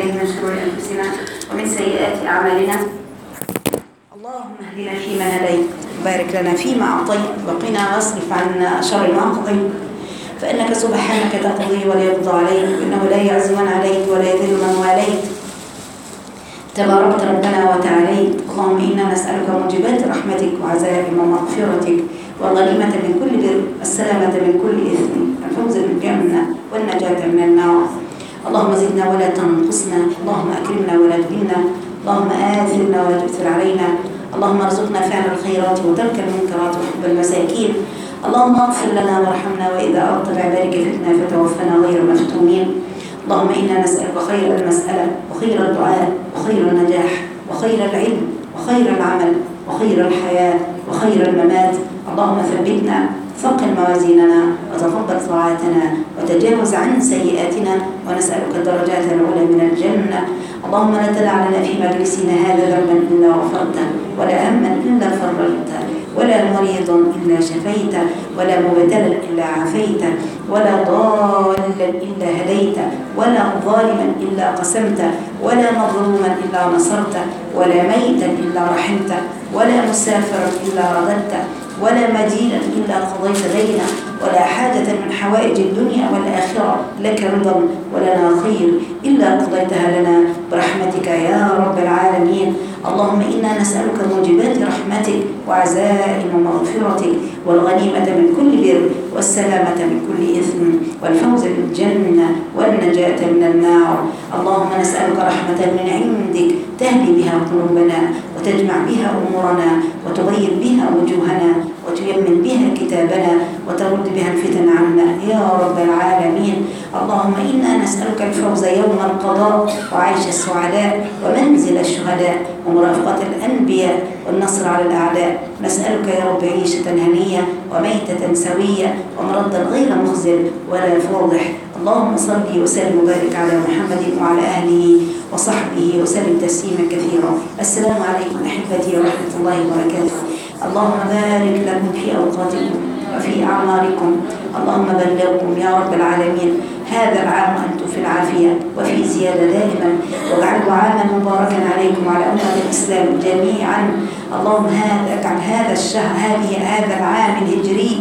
من شرور أنفسنا ومن سيئات أعمالنا اللهم اهدنا فيمن هديت وبارك لنا فيما أعطيت وقنا واصرف عنا شر ما قضيت فإنك سبحانك تقضي ولا يقضى عليك إنه لا يعز من عليك ولا يذل من واليت تباركت ربنا وتعاليت اللهم إنا نسألك موجبات رحمتك وعزائم مغفرتك والغنيمة من كل بر السلامة من كل إثم الفوز بالجنة والنجاة من النار اللهم زدنا ولا تنقصنا اللهم أكرمنا ولا تهنا اللهم آثرنا ولا تؤثر علينا اللهم ارزقنا فعل الخيرات وترك المنكرات وحب المساكين اللهم اغفر لنا وارحمنا وإذا أردت بعبادك فتنة فتوفنا غير مفتونين اللهم إنا نسألك خير المسألة وخير الدعاء وخير النجاح وخير العلم وخير العمل وخير الحياة وخير الممات اللهم ثبتنا ثقل موازيننا وتقبل طاعاتنا وتجاوز عن سيئاتنا ونسألك الدرجات العلى من الجنة اللهم لا تدع لنا في مجلسنا هذا ذنبا إلا غفرته ولا هما إلا فرجته ولا مريضا إلا شفيته ولا مبتلا إلا عافيته ولا ضالا إلا هديته ولا ظالما إلا قسمته ولا مظلوما إلا نصرته ولا ميتا إلا رحمته ولا مسافرا إلا رددته ولا مدينا إلا قضيت دينا ولا حاجة من حوائج الدنيا والآخرة لك رضا ولنا خير إلا قضيتها لنا برحمتك يا رب العالمين اللهم إنا نسألك موجبات رحمتك وعزائم مغفرتك والغنيمة من كل بر والسلامة من كل إثم والفوز بالجنة والنجاة من النار اللهم نسألك رحمة من عندك تهدي بها قلوبنا وتجمع بها أمورنا وتغير بها وجوهنا وتيمن بها كتابنا وترد بها الفتن عنا يا رب العالمين اللهم إنا نسألك الفوز يوم القضاء وعيش السعداء ومنزل الشهداء ومرافقة الأنبياء والنصر على الأعداء نسألك يا رب عيشة هنية وميتة سوية ومرضا غير مخزل ولا فاضح اللهم صل وسلم وبارك على محمد وعلى أهله وصحبه وسلم تسليما كثيرا السلام عليكم أحبتي ورحمة الله وبركاته اللهم بارك لكم في أوقاتكم وفي أعماركم اللهم بلغكم يا رب العالمين هذا العام وأنتم في العافية وفي زيادة دائما واجعله عاما مباركا عليكم وعلى أمة الإسلام جميعا اللهم هذا اجعل هذا الشهر هذه هذا العام الهجري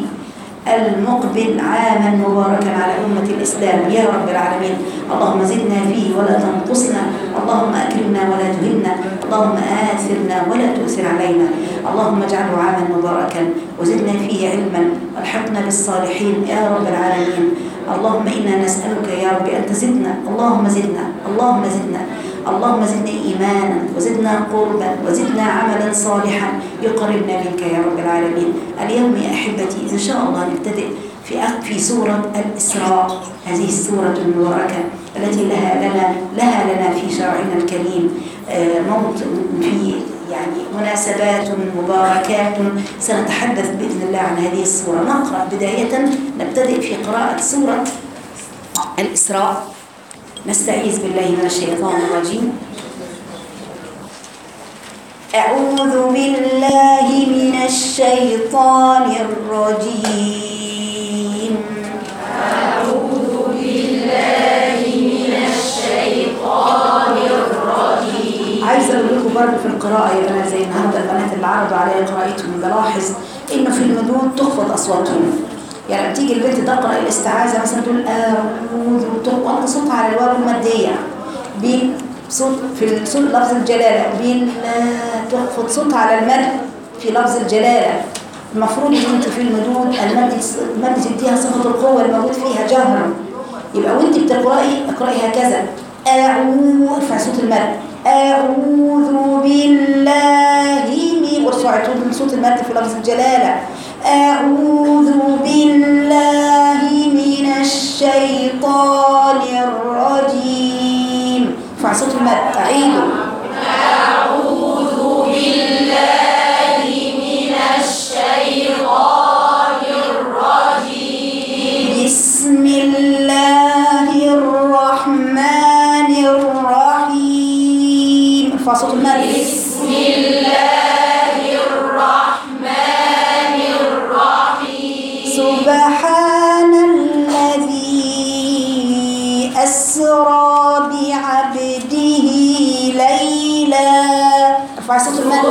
المقبل عاما مباركا على أمة الإسلام يا رب العالمين اللهم زدنا فيه ولا تنقصنا اللهم أكرمنا ولا تهنا اللهم آثرنا ولا تؤثر علينا اللهم اجعله عاما مباركا وزدنا فيه علما والحقنا بالصالحين يا رب العالمين اللهم إنا نسألك يا رب أن تزدنا اللهم زدنا اللهم زدنا اللهم زدنا إيمانا وزدنا قربا وزدنا عملا صالحا يقربنا منك يا رب العالمين اليوم يا أحبتي إن شاء الله نبتدئ في في سورة الإسراء هذه السورة المباركة التي لها لنا لها لنا في شرعنا الكريم موت في يعني مناسبات مباركات سنتحدث بإذن الله عن هذه السورة نقرأ بداية نبتدئ في قراءة سورة الإسراء نستعيذ بالله من الشيطان الرجيم أعوذ بالله من الشيطان الرجيم أعوذ بالله من الشيطان الرجيم عايزة أقول لكم برضه في القراءة يا بنات زي النهارده البنات اللي عرضوا عليا قراءتهم بلاحظ إنه في المدود تخفض أصواتهم يعني لما تيجي البنت تقرأ الاستعاذة مثلا تقول أعوذ تحط صوتها على الواو المادية بصوت في صوت لفظ الجلالة بالله تخفض صوتها على المد في لفظ الجلالة المفروض ان انت في المدود المد المد تديها صفة القوة الموجود فيها جهرا يبقى وانت بتقرأي اقرأي هكذا أعوذ ارفع صوت المد أعوذ بالله من وارفعي صوت المد في لفظ الجلالة أعوذ بالله من الشيطان الرجيم ارفع صوت المد أعيده أعوذ بالله من الشيطان الرجيم بسم الله الرحمن الرحيم ارفع صوت المد بسم الله الرحمن الرحيم سبحان الذي أسرى بعبده ارفعي صوت المد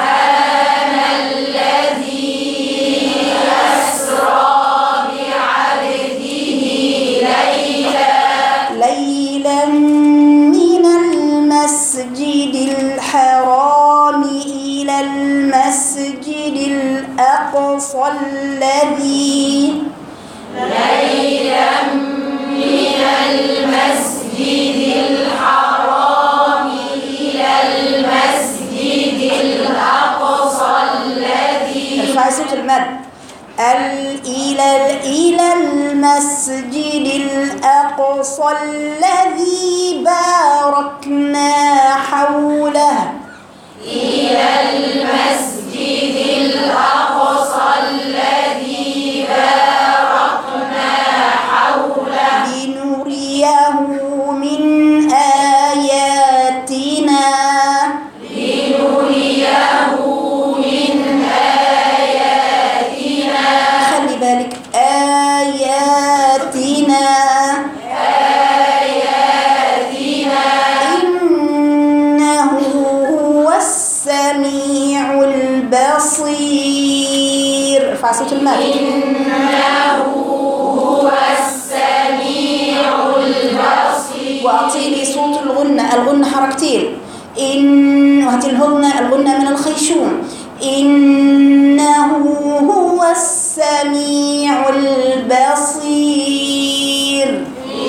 ليلا من المسجد الحرام إلى المسجد الأقصى الذي ارفعي صوت المد ال- إلى إلى المسجد الأقصى الذي باركنا حوله لنريه من آياتنا خلي بالك آياتنا إنه هو السميع البصير ارفع صوت المد وأعطيني صوت الغنة الغنة حركتين إن وهاتي الهغنة الغنة من الخيشوم إنه هو السميع البصير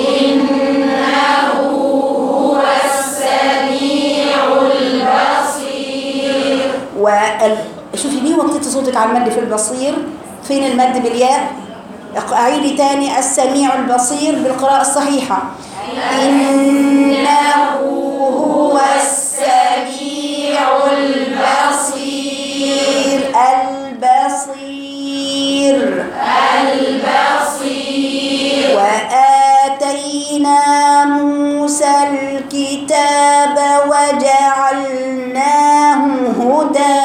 وال... شوفي ليه وطيتي صوتك على المد في البصير فين المد بالياء اق- أعيدي تاني السميع البصير بالقراءة الصحيحة إنه هو السميع البصير البصير البصير وآتينا موسى الكتاب وجعلناه هدى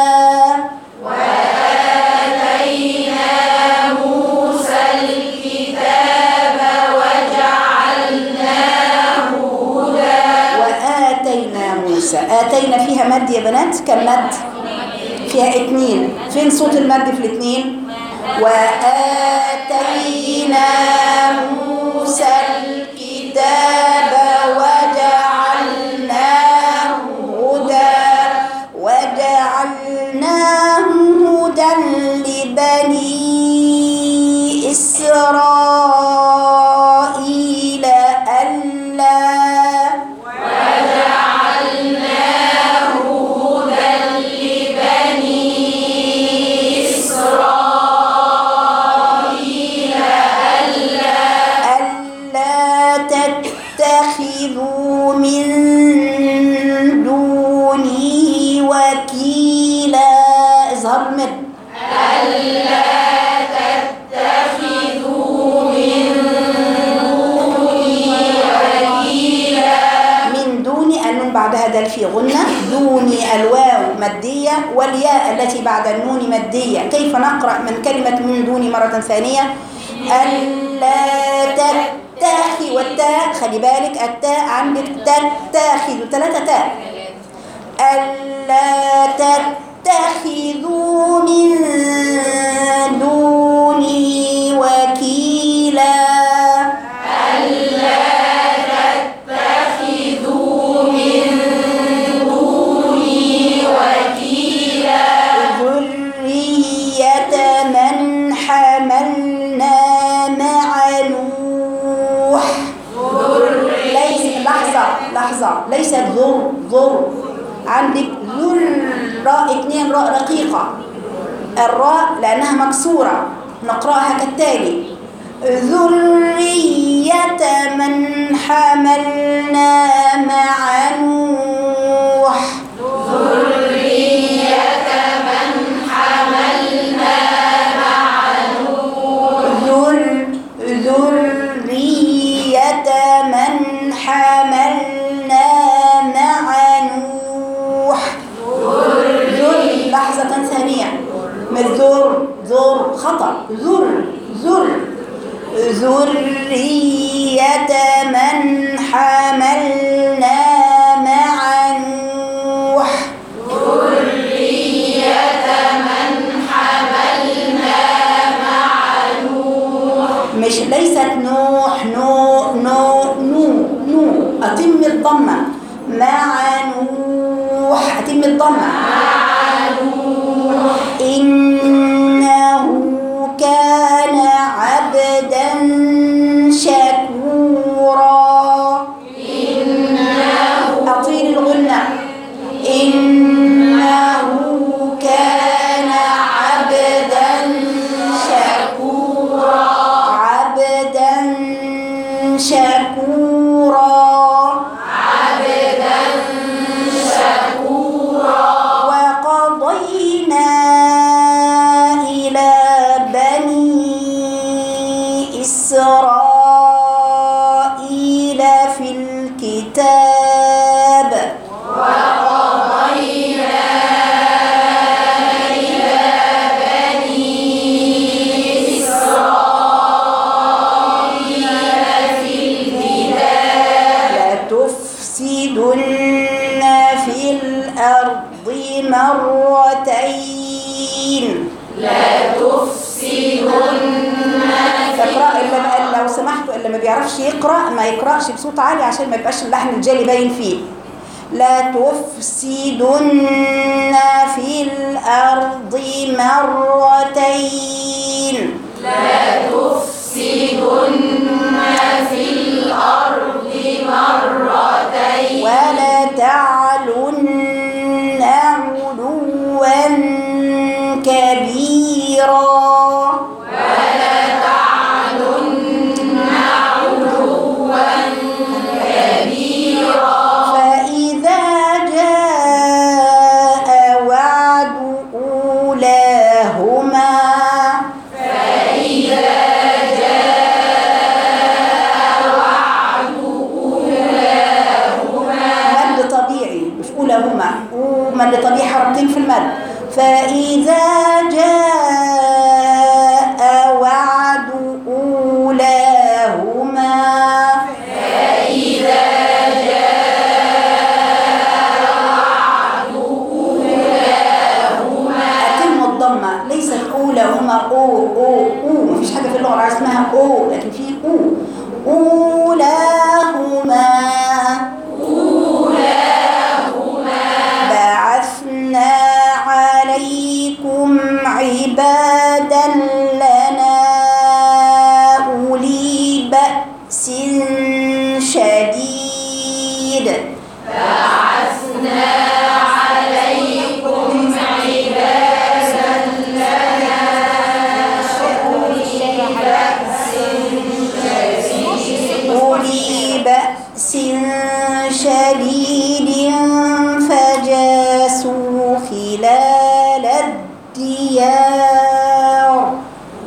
وآتينا موسى آتينا فيها مد يا بنات كم مد فيها اتنين فين صوت المد في الاتنين وآتينا موسى الكتاب وجعلناه هدى وجعلناه هدى لبني إسرائيل ألا ألا تتخذوا من دوني وكيلا اظهر المد من دوني النون بعدها دال في غنة دوني الواو مادية والياء التي بعد النون مادية كيف نقرأ من كلمة من دوني مرة ثانية ألا تتخذ والتاء خلي بالك التاء عندك تتخذ ثلاثة تاء ألا تتخذوا من دوني وكيلا ذرية من حملنا مع نوح ليس لحظة لحظة ليست ذر ذر عندك ذر راء اتنين راء رقيقة الراء لأنها مكسورة نقرأها كالتالي ذرية من حملنا مع نوح ذر ذرية من حملنا مع نوح ذر لحظة ثانية من ذر ذر خطأ ذر ذر ذرية من حملنا مع نوح أتم الضمة مع نوح أتم الضمة إنه كان عبدا شكورا أطيل الغنى إنه كان عبدا شكورا عبدا شكورا وقضينا إلى بني إسرائيل في الكتاب لتفسدن في الأرض مرتين اقرأ اللي ما لو سمحتوا اللي ما بيعرفش يقرأ ما يقرأش بصوت عالي عشان ما يبقاش اللحن الجالي باين فيه لا تفسدن في الأرض مرتين ولا تعلن علوا كبيرا فإذا جاء وعد أولاهما مد طبيعي مش أولاهما مد طبيعي حركتين في المد فإذا جاء وعد أولاهما أتم الضمة ليس الأولى هما أو أو أو مفيش حاجة في اللغة العربية اسمها أو لكن في أو أولاهما بعثنا عليكم عبادا لنا أولي بأس شديد أولي بأس شديد فجاسوا خلال الديار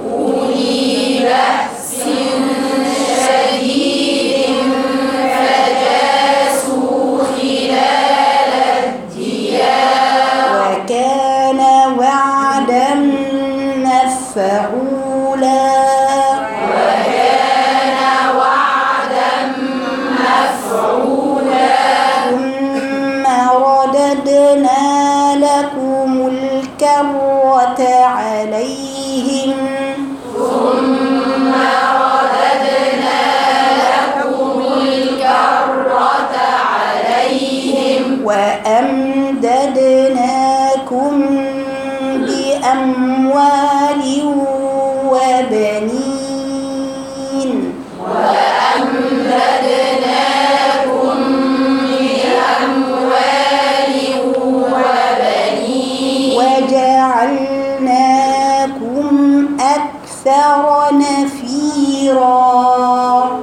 وكان وعدا مفعولا ثم رددنا لكم الكرة عليهم وأمددناكم بأموال وبنين وجعلناكم أكثر نفيرا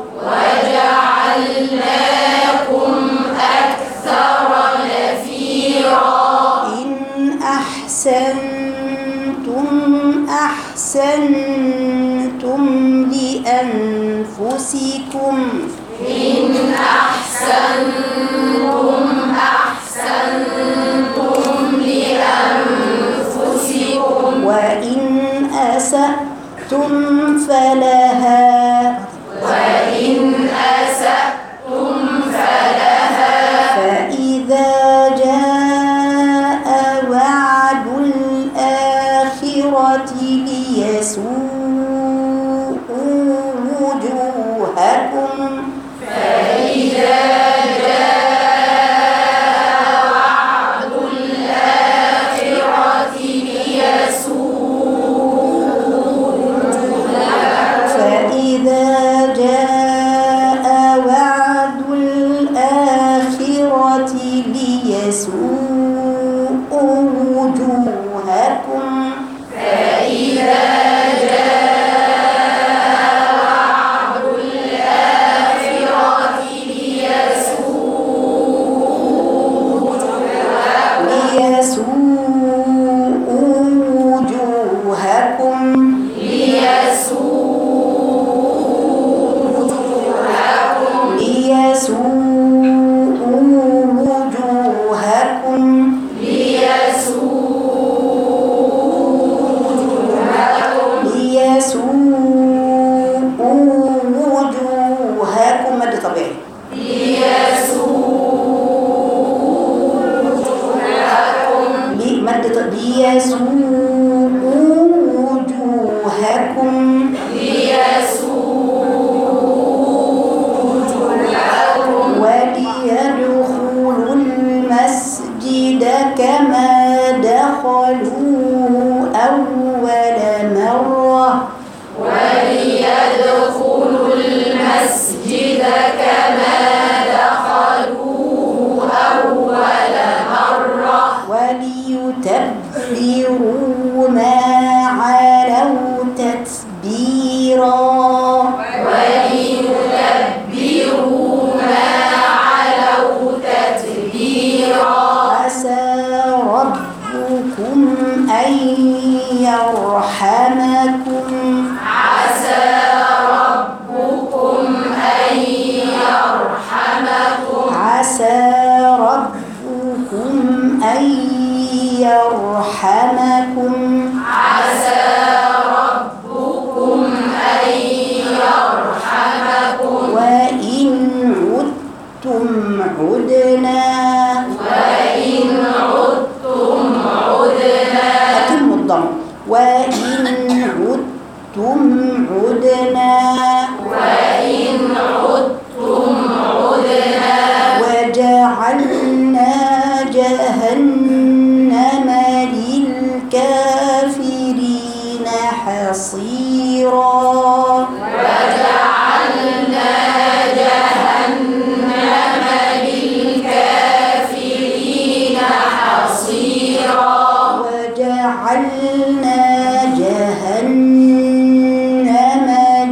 عدنا وإن عدتم عدنا أتم الضم وإن عدتم عدنا وإن عدتم عدنا وجعلنا جهنم للكافرين حصيرا وجعلنا جهنم للكافرين حصيرا وجعلنا جهنم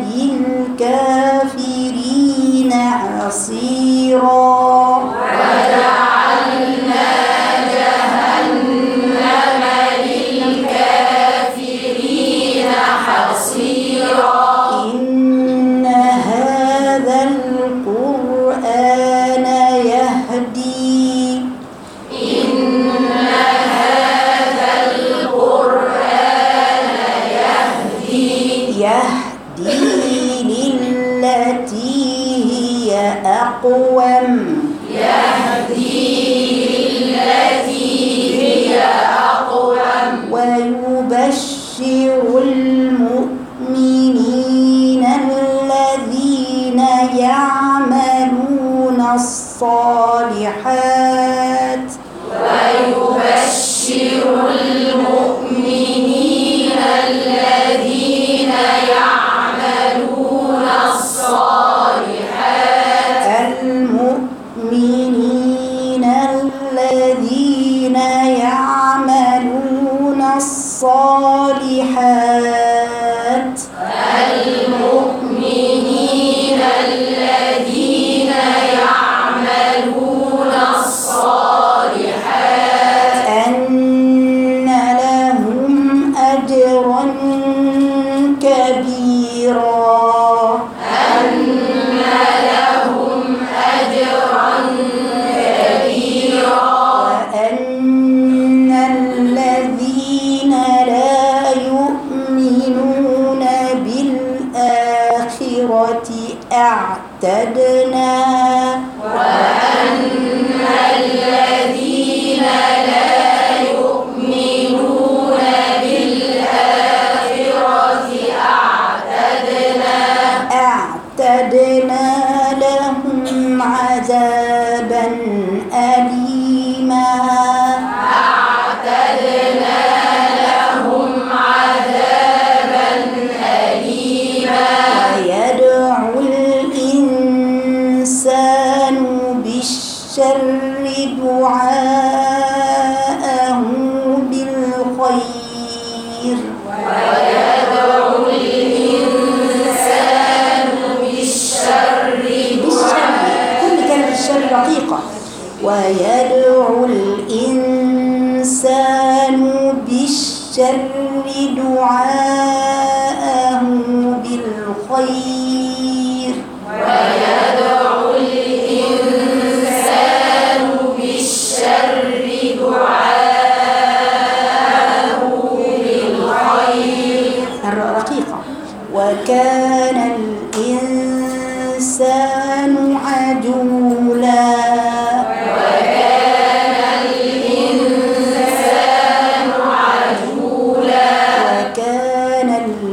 للكافرين حصيرا وجعلنا جهنم للكافرين حصيرا إن هذا القرآن يهدي إن هذا القرآن يهدي يهدي للتي هي أقوم يهدي للتي هي أقوم ويبشر المؤمنين الذين يعملون الصالحات ويبشر المؤمنين الذين يعملون الصالحات المؤمنين الذين يعملون الصالحات المؤمنين الذين يعملون الصالحات أن لهم أجرا كبيرا أن لهم أجرا كبيرا وأن الذين لا يؤمنون بالآخرة أعتدنا وأن الذين لا يؤمنون بالآخرة أعتدنا أعتدنا لهم عذابا أليما أعتدنا لهم عذابا أليما ويدعو الإنسان بالشر دعاءه بالخير ويدعو الإنسان بالشر بالشر كل كلمة الشر رقيقة ويدعو الإنسان بالشر دعاءه بالخير ويدعو الإنسان بالشر دعاءه بالخير الر- رقيقة وكان الإنسان عجولا وكان الإنسان عجولا وكان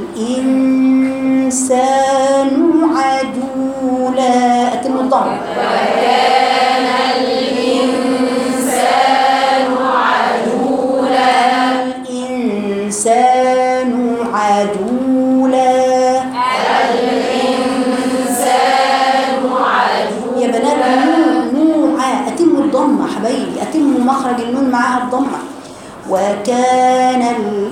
الإنسان عجولا أتم الضم وكان الإنسان عجولا الإنسان عجولا الإنسان عجولا يا بنات نوع نوع أتم الضمة حبايبي أتم مخرج النون معاها الضمة وكان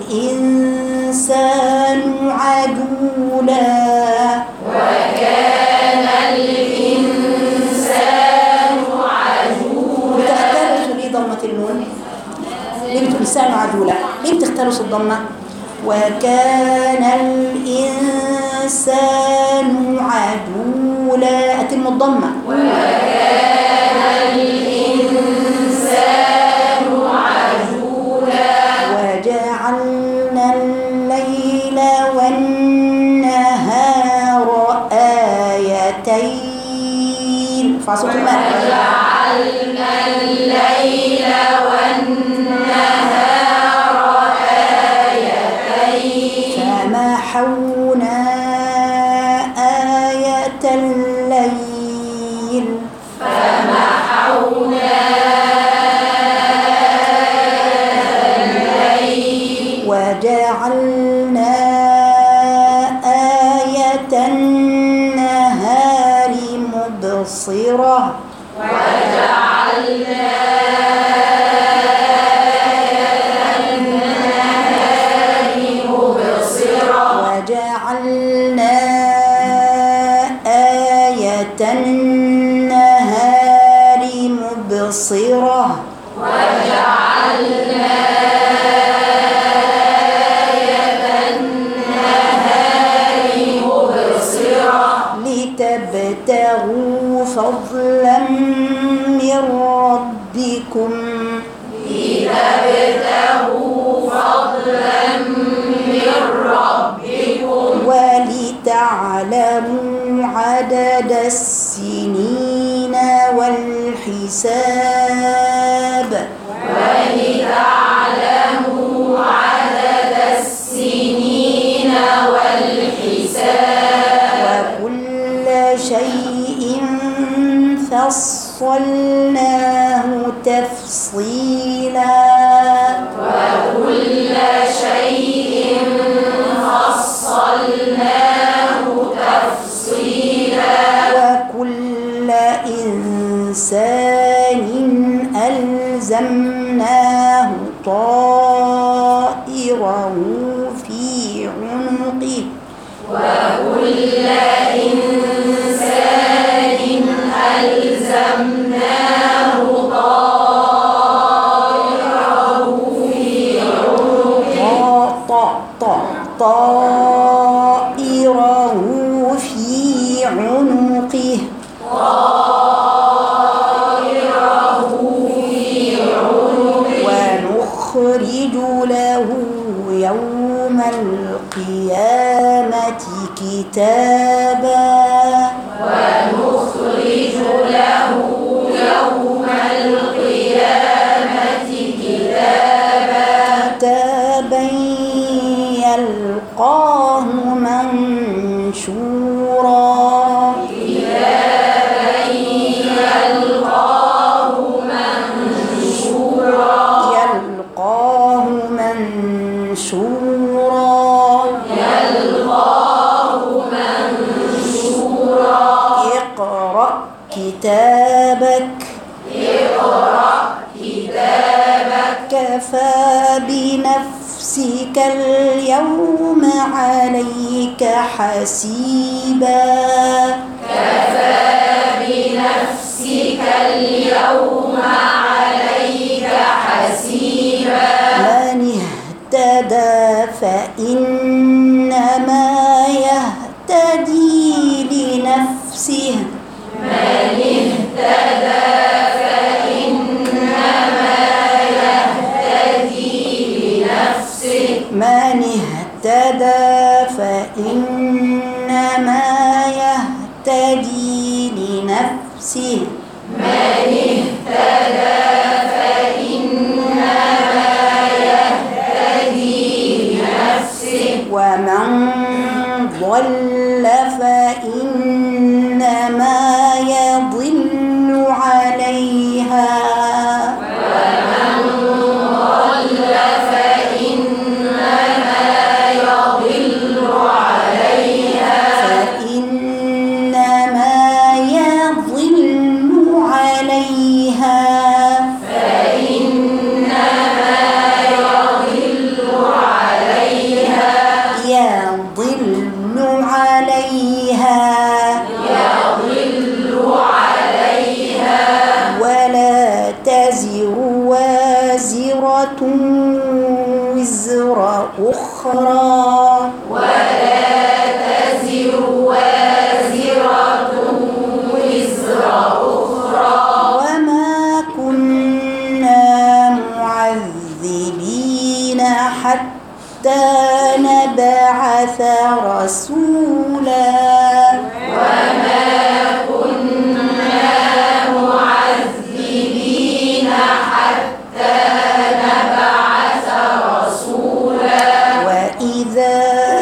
الإنسان عجولا وكان الإنسان عجولا بتختلسوا ليه ضمة النون؟ ليه بتقول لسانه عجولا؟ ليه بتختلسوا الضمة؟ وكان الإنسان عجولا أتم الضمة وكان الإنسان عجولا وجعلنا الليل والنهار آيتين فصوت الماء مبصرة لتبتغوا فضلا من ربكم ولتعلموا عدد السنين والحساب السنين والحساب وكل شيء فصلناه تفصيلا وكل شيء فصلناه تفصيلا وكل إنسان ألزمناه طائره في عنقه وكل إنسان ألزمناه طائره في عنقه طا طا طائره في عنقه ونخرج له يوم القيامة كتابا ونخرج له يوم القيامة كتابا كتابا يلقاه منشورا يلقاه منشورا يلقاه منشورا يلقاه منشورا اقرأ كتابك اقرأ كتابك كفى بنفسك اليوم عليك حسيبا كفى بنفسك اليوم عليك حسيبا من اهتدى فإنما يهتدي لنفسه من اهتدى فإنما يهتدي لنفسه من اهتدى فإنما يهتدي لنفسه من اهتدى فإنما يهتدي لنفسه ومن ضل فإنما يضل عليها ضل فإنما يضل عليها فإنما يضل عليها فإنما يضل عليها يضل عليها يضل عليها ولا تزر وازرة وزر أخرى ولا تزر وازرة وزر أخرى وما كنا معذبين حتى نبعث رسولا وما كنا معذبين حتى نبعث رسولا وإذا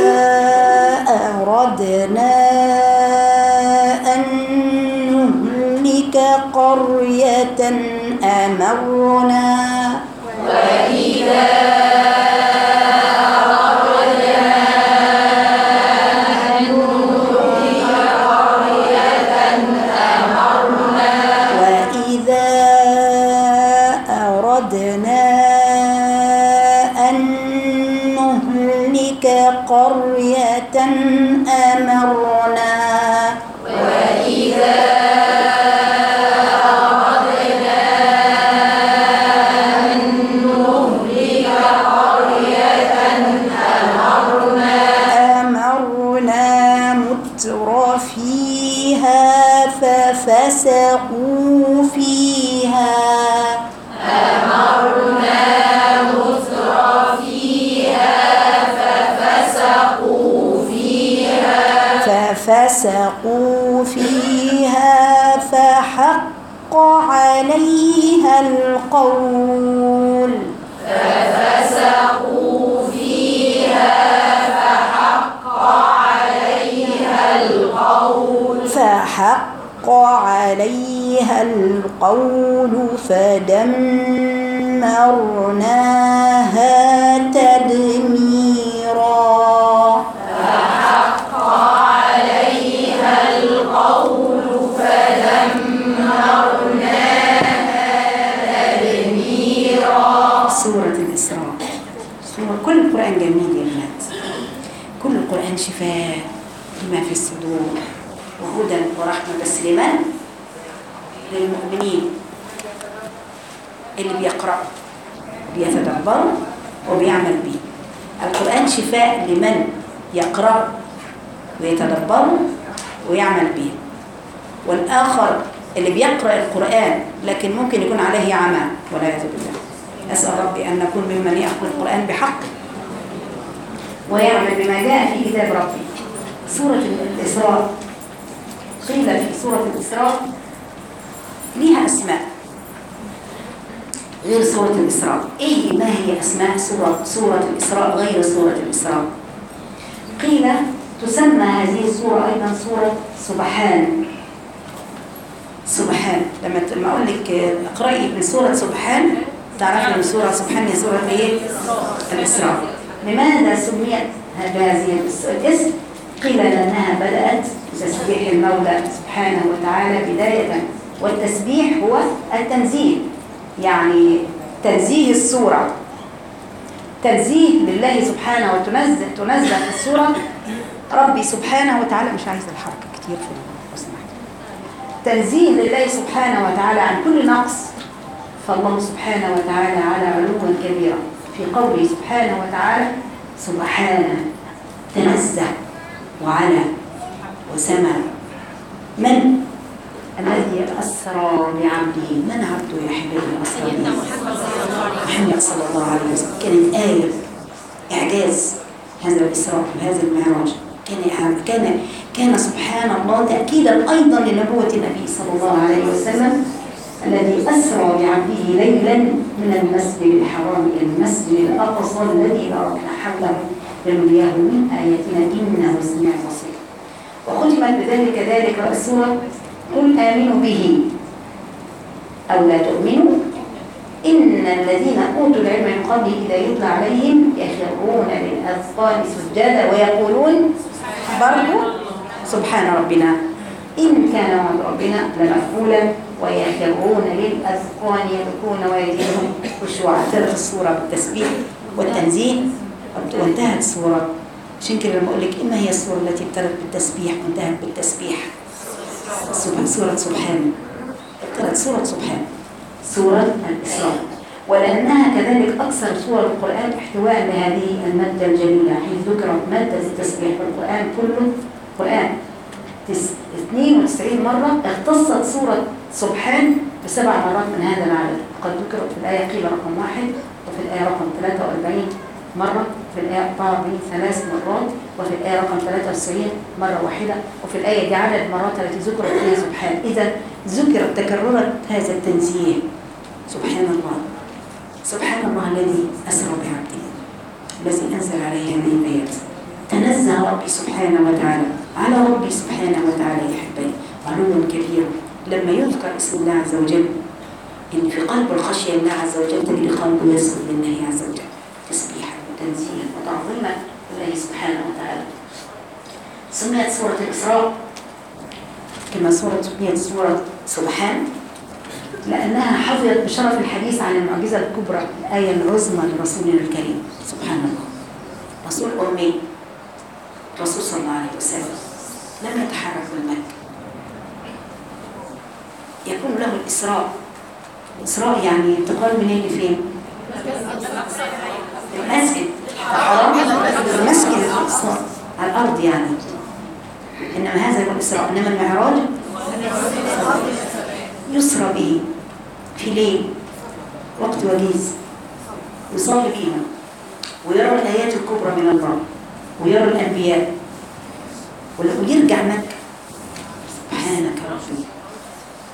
أردنا أن نهلك قرية أمرنا وإذا وإذا أردنا أن نهلك قرية أمرنا وإذا أردنا عليها القول ففسقوا فيها فحق عليها القول فحق عليها القول فدمرناها تدميرا فحق عليها القول فدمرناها تدميرا سورة الإسراء سورة كل القرآن جميل يا بنات كل القرآن شفاء لما في الصدور وهدى ورحمة بس لمن؟ للمؤمنين اللي بيقرأ بيتدبر وبيعمل به القرآن شفاء لمن يقرأ ويتدبر ويعمل به والآخر اللي بيقرأ القرآن لكن ممكن يكون عليه عمى والعياذ بالله أسأل ربي أن نكون ممن يأخذ القرآن بحق ويعمل بما جاء في كتاب ربي سورة الإسراء قيل في سورة الإسراء ليها أسماء غير سورة الإسراء إيه ما هي أسماء سورة, سورة الإسراء غير سورة الإسراء قيل تسمى هذه السورة أيضا سورة سبحان سبحان لما لما أقول لك آه، اقرأي من سورة سبحان تعرفي من سورة سبحان هي سورة إيه؟ الإسراء لماذا سميت بهذه الاسم؟ قيل لأنها بدأت بتسبيح المولى سبحانه وتعالى بداية والتسبيح هو التنزيه يعني تنزيه السورة تنزيه لله سبحانه وتنزه تنزه في السورة ربي سبحانه وتعالى مش عايزة الحركة كتير في لو سمحت. تنزيه لله سبحانه وتعالى عن كل نقص فالله سبحانه وتعالى على علوا كبيرا في قوله سبحانه وتعالى سبحانه تنزه وعلى وسمى من الذي أسرى بعبده من عبده يا حبيبي أسرى به محمد صلى الله عليه وسلم كانت آية إعجاز هذا الإسراء وهذا المعراج كان كان كان سبحان الله تأكيدا أيضا لنبوة النبي صلى الله عليه وسلم الذي أسرى بعبده ليلا من المسجد الحرام إلى المسجد الأقصى الذي باركنا حوله لنريه من آياتنا إنه سميع بصير وختمت بذلك ذلك السورة قل آمنوا به أو لا تؤمنوا إن الذين أوتوا العلم من قبله إذا يتلى عليهم يخرون للأذقان سجدا ويقولون برضو سبحان ربنا إن كان وعد ربنا لمفعولا ويخرون للأذقان يبكون ويزيدهم خشوعا ثلاث الصورة بالتسبيح والتنزيه وانتهت السورة عشان كده لما أقول لك إما هي السورة التي ابتدت بالتسبيح وانتهت بالتسبيح سبحان سورة سبحان ابتدت سورة سبحان سورة الإسراء ولأنها كذلك أكثر سور القرآن احتواء لهذه المادة الجليلة حيث ذكرت مادة التسبيح والقرآن كله قرآن تس- 92 مرة اختصت سورة سبحان بسبع مرات من هذا العدد قد ذكرت في الآية قيل رقم واحد وفي الآية رقم 43 مرة في الآية 44 ثلاث مرات وفي الآية رقم 93 مرة واحدة وفي الآية دي عدد مرات التي ذكرت فيها سبحان إذا ذكرت تكررت هذا التنزيه سبحان الله سبحان الله الذي أسرى بعبده الذي أنزل عليه هذه الآيات تنزه ربي سبحانه وتعالى على ربي سبحانه وتعالى يا حبايبي علو كبير لما يذكر اسم الله عز وجل إن في قلب الخشية لله عز وجل تجد قلبه يسجد لله عز وجل تسبيحا وتنزيها وتعظيما لله سبحانه وتعالى سميت سورة الإسراء كما سورة سميت سورة سبحان لأنها حظيت بشرف الحديث عن المعجزة الكبرى الآية العظمى لرسولنا الكريم سبحان الله رسول أمي الرسول صلى الله عليه وسلم لم يتحرك من مكة يكون له الإسراء الإسراء يعني انتقال من هنا لفين؟ المسجد الحرام المسجد الأقصى على الأرض يعني إنما هذا هو الإسراء إنما المعراج يسرى به في ليل وقت وجيز يصلي بها ويرى الآيات الكبرى من الله ويرى الأنبياء ويرجع مكة سبحانك ربي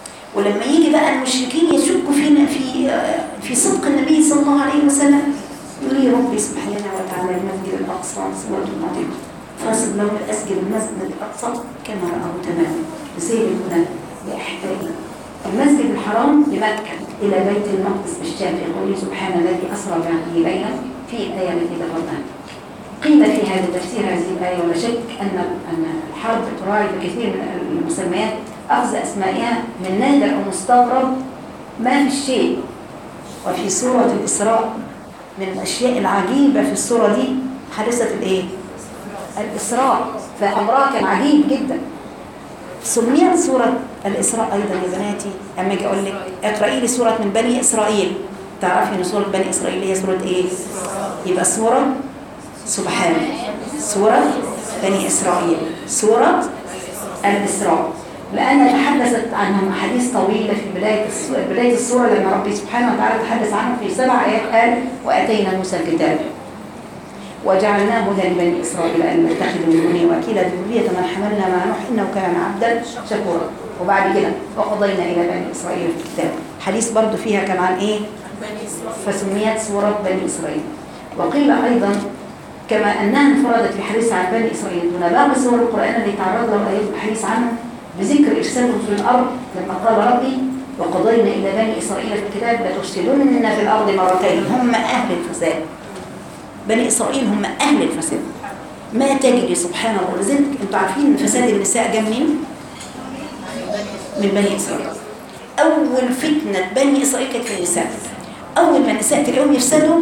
ولما يجي بقى المشركين يشكوا فينا في في صدق النبي صلى الله عليه وسلم يقول لي ربي سبحانه وتعالى المسجد الاقصى سوره عظيمه فاصل لهم الاسجد المسجد الاقصى كما راه تماما بسير هنا باحبائي المسجد الحرام بمكه الى بيت المقدس بالشام في قوله سبحان الذي اسرى بعبده ليلا في الايه التي ذكرناها قيل في هذا تفسير هذه الآية ولا شك أن أن الحرب تراعي بكثير من المسميات أخذ أسمائها من نادر أو مستغرب ما في الشيء وفي سورة الإسراء من الأشياء العجيبة في السورة دي حادثة الإيه؟ الإسراء فأمرها كان عجيب جدا سميت سورة الإسراء أيضا يا بناتي أما أجي أقول لك اقرأي لي سورة من بني إسرائيل تعرفي إن سورة بني إسرائيل هي سورة إيه؟ يبقى سورة سبحان سورة بني إسرائيل سورة الإسراء لأن تحدثت عنهم أحاديث طويلة في بداية بداية السورة لما ربي سبحانه وتعالى تحدث عنهم في سبع آيات قال وأتينا موسى الكتاب وجعلناه هدى لبني إسرائيل أن يتخذوا من دونه وكيلا ذرية من حملنا مع نوح إنه كان عبدا شكورا وبعد كده وقضينا إلى بني إسرائيل في الكتاب حديث برضو فيها كان عن إيه فسميت سورة بني إسرائيل وقيل أيضا كما أنها انفردت في حديث عن بني إسرائيل دون باقي سور القرآن التي تعرض له آيات الحديث عنه بذكر إرسالهم في الأرض لما قال ربي وقضينا إلى بني إسرائيل في الكتاب لتفسدن في الأرض مرتين هم أهل الفساد بني إسرائيل هم أهل الفساد ما تجري سبحان الله ولذلك أنتم عارفين فساد النساء جاء منين؟ من بني إسرائيل أول فتنة بني إسرائيل كانت في النساء أول ما النساء تلاقيهم يفسدوا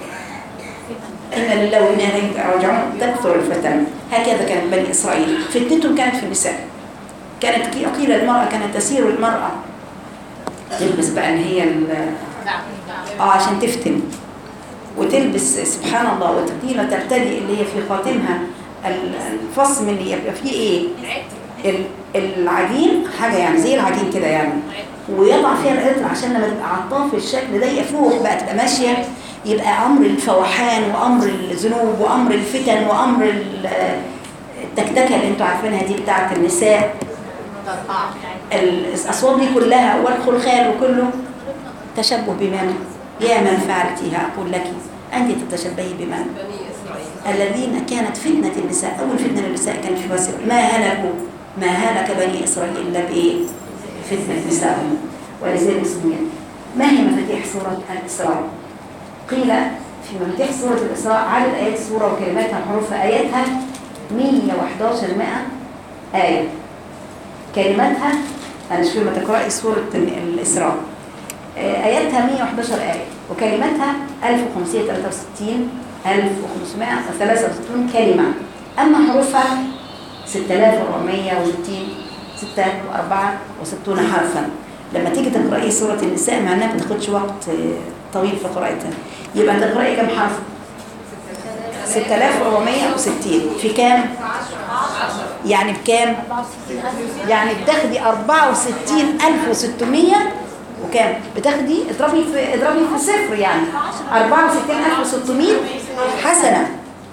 إن لله وإنا إليه راجعون تكثر الفتن هكذا كانت بني إسرائيل فتنتهم كانت في النساء كانت قيل المرأة كانت تسير المرأة تلبس بقى إن هي اه عشان تفتن وتلبس سبحان الله وتقيل وترتدي اللي هي في خاتمها الفصم اللي يبقى فيه ايه العجين حاجة يعني زي العجين كده يعني ويضع فيها العطر عشان لما تبقى عطاه في الشكل ده يفوح بقى تبقى ماشية يبقى أمر الفوحان وأمر الذنوب وأمر الفتن وأمر التكتكة اللي انتوا عارفينها دي بتاعة النساء الأصوات دي كلها والخلخال وكله تشبه بمن يا من فعلتها أقول لك أنت تتشبهي بمن الذين كانت فتنة النساء أول فتنة للنساء كانت في مصر ما هلكوا ما هلك بني إسرائيل إلا بإيه فتنة نسائهم ولذلك سميت ما هي مفاتيح سورة الإسراء قيل في مفاتيح سورة الإسراء عدد آيات السورة وكلماتها وحروفها آياتها 111 100 آية كلماتها أنا شوف لما تقرأي سورة الإسراء آياتها 111 آية وكلماتها 1563 1563 كلمة أما حروفها 6460 64 حرفا لما تيجي تقرأي سورة النساء مع انها ما بتاخدش وقت طويل في قراءتها يبقى تقرأي كم حرف 6460 في كام يعني بكام يعني بتاخدي 64600 وكام بتاخدي اضربي في اضربي في صفر يعني 64600 حسنه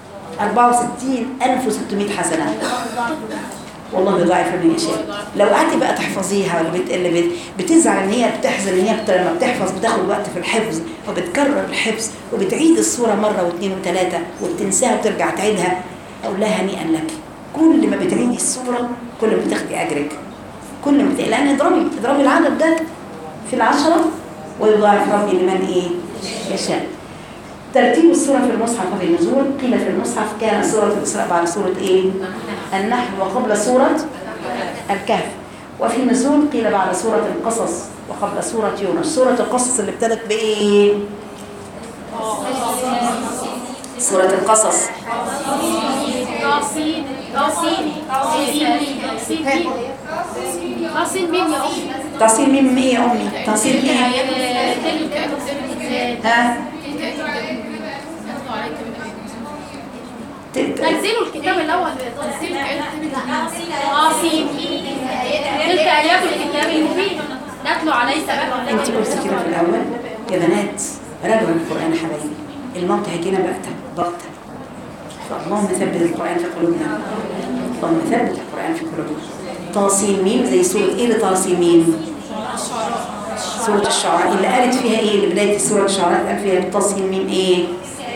64600 حسنه والله يضاعف من يشاء لو قعدتي بقى تحفظيها اللي, بت... اللي بت... بتزعل ان هي بتحزن ان هي بت... لما بتحفظ بتاخد وقت في الحفظ وبتكرر الحفظ وبتعيد الصوره مره واثنين وثلاثه وبتنساها وترجع تعيدها اقول لها هنيئا لك كل ما بتعيدي الصوره كل ما بتاخدي اجرك كل ما بت... لان اضربي اضربي العدد ده في العشرة ويضاعف ربي لمن ايه يشاء ترتيب السورة في المصحف وفي النزول قيل في المصحف كان سورة الإسراء بعد سورة ايه النحل وقبل سورة الكهف وفي النزول قيل بعد سورة القصص وقبل سورة يونس سورة القصص اللي ابتدت بايه سورة القصص طاسين طاسين طاسين طاسين مين يا أمي؟ تصير مين ايه يا امي تصير ايه ها ت- ت- نزلوا الكتاب الأول تنزيل طاسين تلك آيات الكتاب المبين نتلو عليه سبب انت قلتي كده في الاول يا بنات راجعوا القران يا حبايبي الموت هيجينا بغته بغته فاللهم ثبت القران في قلوبنا اللهم ثبت القران في قلوبنا طاسين ميم زي سوره ايه اللي طاسين ميم سورة الشعراء اللي قالت فيها ايه اللي بداية سورة الشعراء قال فيها بالتصحيح ميم ايه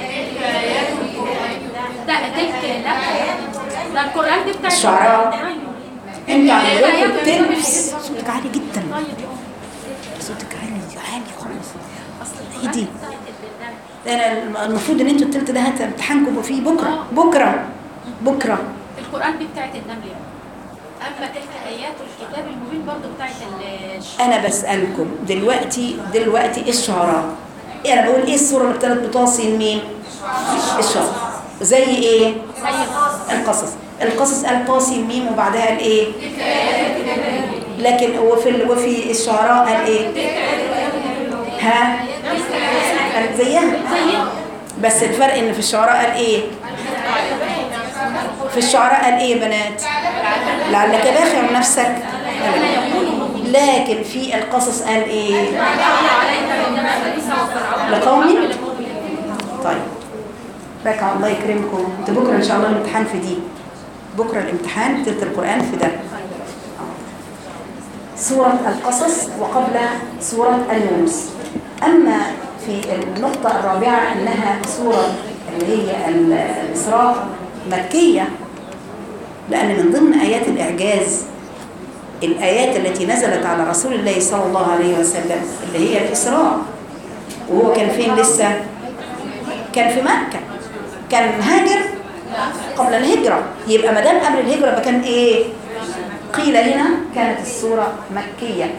ده تلك لا ده القرآن دي بتاع الشعراء انت تلك عندكم آيات بتلبس صوتك عالي جدا طيب صوتك عالي عالي خالص ايه دي ده انا الم- المفروض ان انتوا التلت ده هت- امتحانكم فيه بكره بكره بكره القرآن دي بتاعت النمل يعني. أما تلك آيات الكتاب المبين برضو بتاعت ال انا بسالكم دلوقتي دلوقتي الشعراء إيه انا بقول ايه السوره اللي ابتدت بطاسين ميم الشعراء زي ايه زي القصص القصص قال طاسين ميم وبعدها الايه لكن وفي ال- وفي الشعراء قال ايه ها قال زيها زي بس الفرق ان في الشعراء قال ايه في الشعراء قال ايه يا بنات لعلك باخع نفسك لكن في القصص قال ايه لقوم طيب ركع الله يكرمكم انت بكره ان شاء الله الامتحان في دي بكره الامتحان تلت القران في ده سورة القصص وقبل سورة النمس أما في النقطة الرابعة أنها سورة اللي هي ال- الإسراء مكية لأن من ضمن آيات الإعجاز الآيات التي نزلت على رسول الله صلى الله عليه وسلم اللي هي الإسراء وهو كان فين لسه؟ كان في مكة كان هاجر قبل الهجرة يبقى ما دام قبل الهجرة يبقى كان إيه؟ قيل هنا كانت السورة مكية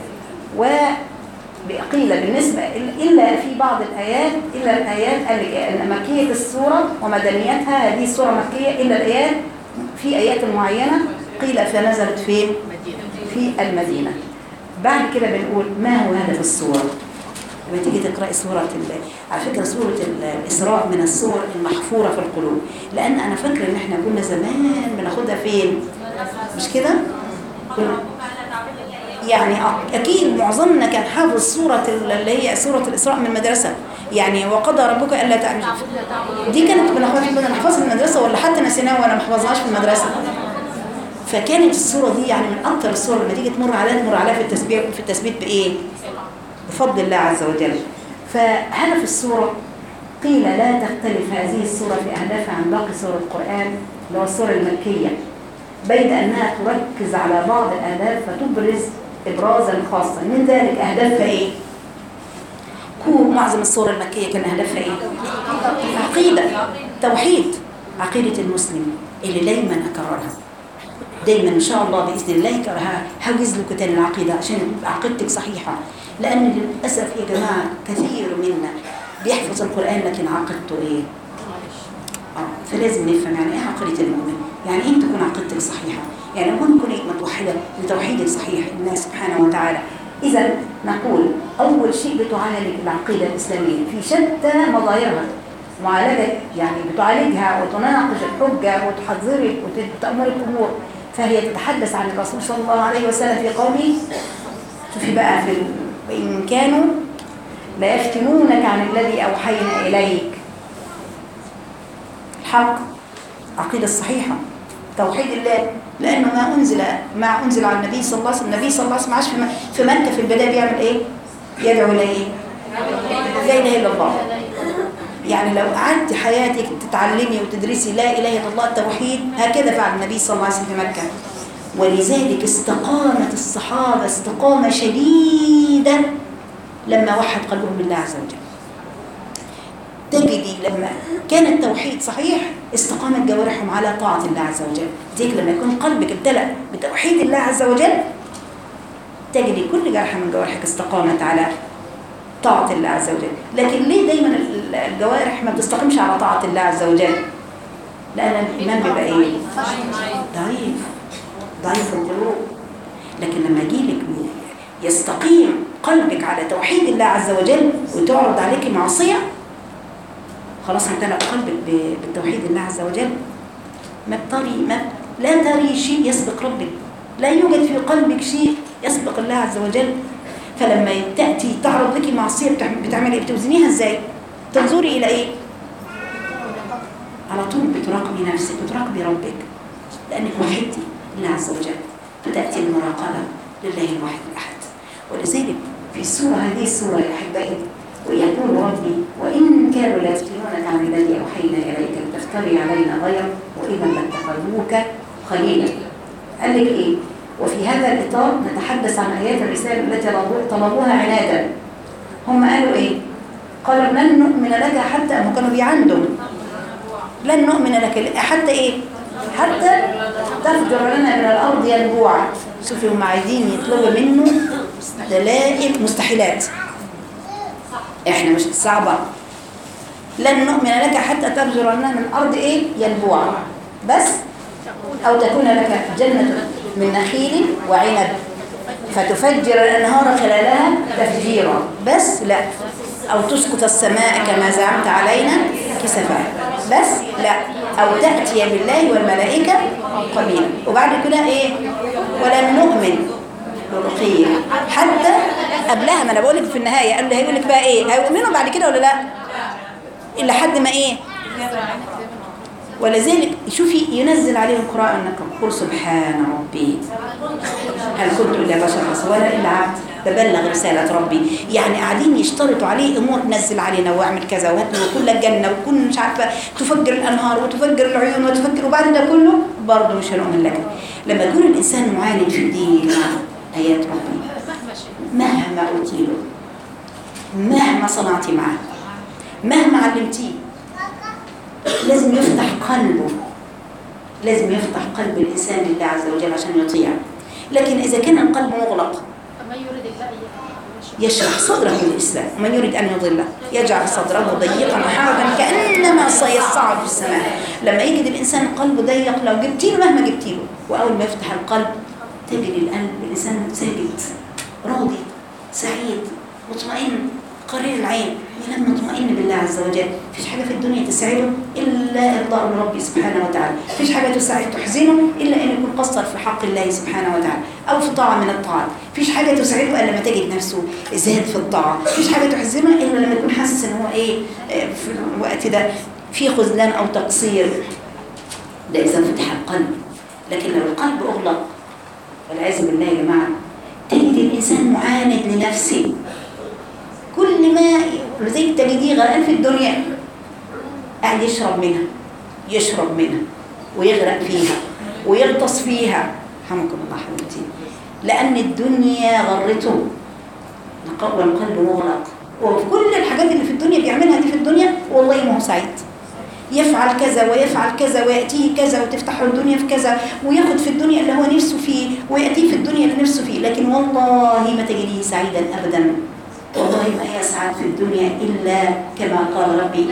وقيل بالنسبة إلا في بعض الآيات إلا الآيات قال لك أن مكية السورة ومدنيتها هذه السورة مكية إلا الآيات في آيات معينة قيل فنزلت فين؟ في المدينة بعد كده بنقول ما هو هدف السورة؟ لما تيجي تقرأي سورة ال- على فكرة سورة ال- الإسراء من السور المحفورة في القلوب لأن أنا فاكرة إن إحنا كنا زمان بناخدها فين؟ مش كده؟ كنا يعني أ- أكيد معظمنا كان حافظ سورة ال- اللي هي سورة الإسراء من المدرسة يعني وقضى ربك ألا تعبدوا دي كانت بناخدها كنا نحفظها في المدرسة ولا حتى نسيناها ولا ما حفظناهاش في المدرسة فكانت السورة دي يعني من أكتر السور لما تيجي تمر عليها تمر عليها في التثبيت في التثبيت بإيه؟ بفضل الله عز وجل فهدف السورة قيل لا تختلف هذه السورة في أهدافها عن باقي سور القرآن اللي هو السورة المكية بيد أنها تركز على بعض الأهداف فتبرز إبرازا خاصا من ذلك أهدافها إيه؟ كون معظم السورة المكية كان أهدافها إيه؟ عقيدة توحيد عقيدة المسلم اللي دايما أكررها دايما ان شاء الله باذن الله كرها هوز لكم تاني العقيده عشان تبقى عقيدتك صحيحه لان للاسف يا جماعه كثير منا بيحفظ القران لكن عقيدته ايه؟ اه فلازم نفهم يعني ايه عقيده المؤمن؟ يعني ايه تكون عقيدتك صحيحه؟ يعني لما تكون متوحده بتوحيدك صحيح لله سبحانه وتعالى اذا نقول اول شيء بتعالج العقيده الاسلاميه في شتى مظاهرها معالجه يعني بتعالجها وتناقش الحجه وتحذرك وتامرك امور فهي تتحدث عن الرسول صلى الله عليه وسلم في قوله شوفي بقى في ال- وإن كانوا لا يفتنونك عن الذي أوحينا إليك الحق عقيدة الصحيحة توحيد الله لأنه ما أنزل ما أنزل على النبي صلى الله عليه وسلم النبي صلى الله عليه وسلم عاش في م- في مكة في البداية بيعمل إيه؟ يدعو إلى إيه؟ لا إله إلا الله يعني لو قعدت حياتك تتعلمي وتدرسي لا اله الا الله التوحيد هكذا فعل النبي صلى الله عليه وسلم في مكه ولذلك استقامت الصحابه استقامه شديده لما وحد قلبهم بالله عز وجل تجدي لما كان التوحيد صحيح استقامت جوارحهم على طاعه الله عز وجل ذيك لما يكون قلبك امتلأ بتوحيد الله عز وجل تجدي كل جرح من جوارحك استقامت على طاعة الله عز وجل لكن ليه دايما ال- الجوارح ما بتستقيمش على طاعة الله عز وجل لأن الإيمان بيبقى إيه ضعيف ضعيف القلوب لكن لما يجيلك يستقيم قلبك على توحيد الله عز وجل وتعرض عليك معصية خلاص امتلأ قلبك ب- بالتوحيد الله عز وجل ما تري ما لا تري شيء يسبق ربك لا يوجد في قلبك شيء يسبق الله عز وجل فلما تأتي تعرض لك معصية بتعم- بتعملي إيه؟ بتوزنيها ازاي تنظري إلى إيه على طول بتراقبي نفسك بتراقبي ربك لأنك وحدتي الله عز وجل فتأتي المراقبة لله الواحد الأحد ولذلك في السورة هذه السورة يا أحبائي ويقول ربي وإن كانوا ليفتنونك عن الذي أوحينا إليك لتفتري علينا غيره وإذا لاتخذوك خليلا قال لك إيه وفي هذا الإطار نتحدث عن آيات الرسالة التي طلبوا- طلبوها عنادا هم قالوا إيه قالوا لن نؤمن لك حتى هم كانوا بيعندوا لن نؤمن لك حتى إيه حتى تفجر لنا من الأرض ينبوعا شوفي هم عايزين يطلبوا منه دلائل مستحيلات احنا مش صعبة لن نؤمن لك حتى تفجر لنا من الأرض إيه ينبوعا بس أو تكون لك جنة من نخيل وعنب فتفجر الأنهار خلالها تفجيرا بس لا أو تسقط السماء كما زعمت علينا كسفا بس لا أو تأتي بالله والملائكة قبيلا وبعد كده إيه ولن نؤمن لرقية حتى قبلها ما أنا بقول لك في النهاية قال لي هيقول لك بقى إيه هيؤمنوا بعد كده ولا لا إلا حد ما إيه ولذلك شوفي ينزل عليهم قراءة أنكم قل سبحان ربي هل كنت إلا بشر رسولا إلا عبد ببلغ رسالة ربي يعني قاعدين يشترطوا عليه أمور نزل علينا واعمل كذا وهات له كل الجنة وكل مش عارفة تفجر الأنهار وتفجر العيون وتفجر وبعد ده كله برضه مش هنؤمن لك لما يكون الإنسان معاند في الدين يا جماعة آيات ربي مهما قلت له مهما صنعتي معاه مهما علمتيه لازم يفتح قلبه لازم يفتح قلب الإنسان لله عز وجل عشان يطيع لكن إذا كان القلب مغلق فمن يريد الله أن يشرح صدره للإسلام ومن يريد أن يضله يجعل صدره ضيقا حرجا كأنما سيصعد في السماء لما يجد الإنسان قلبه ضيق لو جبتي له مهما جبتي له وأول ما يفتح القلب تجد القلب الإنسان ساجد راضي سعيد مطمئن قرير العين ينام مطمئن بالله عز وجل مفيش حاجة في الدنيا تسعده إلا إرضاء من ربي سبحانه وتعالى مفيش حاجة تسعد تحزنه إلا أن يكون قصر في حق الله سبحانه وتعالى أو في طاعة من الطاعات مفيش حاجة تسعده إلا لما تجد نفسه زاد في الطاعة مفيش حاجة تحزنه إلا لما يكون حاسس إن هو إيه آه، في الوقت ده في خذلان أو تقصير ده إذا فتح القلب لكن لو القلب أغلق والعياذ بالله يا جماعة تجد الإنسان معاند لنفسه كل ما زي تجديه غرقان في الدنيا قاعد يشرب منها يشرب منها ويغرق فيها ويغطس فيها رحمكم الله حبيبتي لأن الدنيا غرته نقوى القلب مغلق وفي كل الحاجات اللي في الدنيا بيعملها دي في الدنيا والله ما هو سعيد يفعل كذا ويفعل كذا ويأتيه كذا وتفتح له الدنيا في كذا وياخد في الدنيا اللي هو نفسه فيه ويأتيه في الدنيا اللي نفسه فيه لكن والله ما تجديه سعيدا أبدا والله ما يسعد في الدنيا إلا كما قال ربي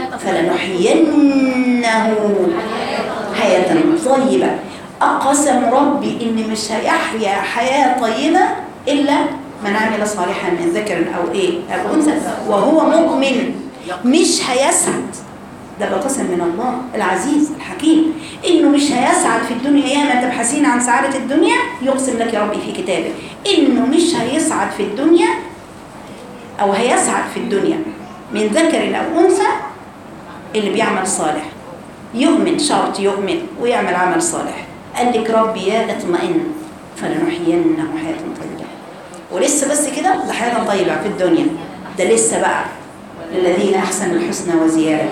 فلنحيينه حياة طيبة أقسم ربي إن مش هيحيا حياة طيبة إلا من عمل صالحا من ذكر أو إيه أو أنثى وهو مؤمن مش هيسعد ده بقسم من الله العزيز الحكيم انه مش هيسعد في الدنيا يا ما تبحثين عن سعادة الدنيا يقسم لك يا ربي في كتابه انه مش هيسعد في الدنيا او هيسعد في الدنيا من ذكر او انثى اللي بيعمل صالح يؤمن شرط يؤمن ويعمل عمل صالح قال لك ربي يا اطمئن فلنحيينه حياة طيبة ولسه بس كده ده حياة طيبة في الدنيا ده لسه بقى للذين أحسنوا الحسنى وزيادة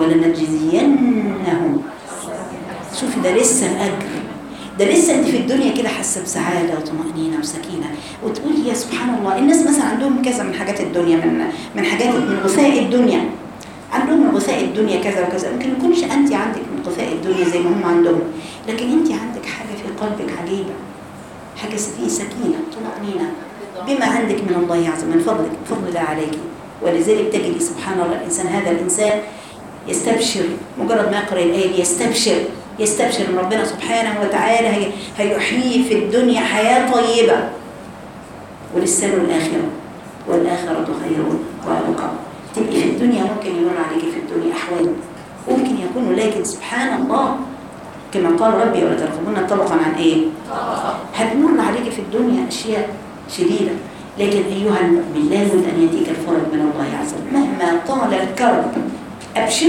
ولنجزينهم شوفي ده لسه الأجر ده لسه انت في الدنيا كده حاسه بسعاده وطمانينه وسكينه وتقولي يا سبحان الله الناس مثلا عندهم كذا من حاجات الدنيا من من حاجات من غثاء الدنيا عندهم من غثاء الدنيا كذا وكذا ممكن ما يكونش انت عندك من غثاء الدنيا زي ما هم عندهم لكن انت عندك حاجه في قلبك عجيبه حاجه فيه سكينه طمانينه بما عندك من الله عز وجل من فضلك فضل الله عليك ولذلك تجري سبحان الله الانسان هذا الانسان يستبشر مجرد ما يقرأ الآية دي يستبشر يستبشر ان ربنا سبحانه وتعالى هي هيحييه في الدنيا حياة طيبة وللسنة الآخرة والآخرة خير وأبقى تبقي في الدنيا ممكن يمر عليك في الدنيا أحوال ممكن يكون لكن سبحان الله كما قال ربي ولا ترغبون طبقا عن ايه هتمر عليك في الدنيا أشياء شديدة لكن أيها المؤمن لابد أن يأتيك الفرج من الله عز وجل مهما طال الكرب أبشر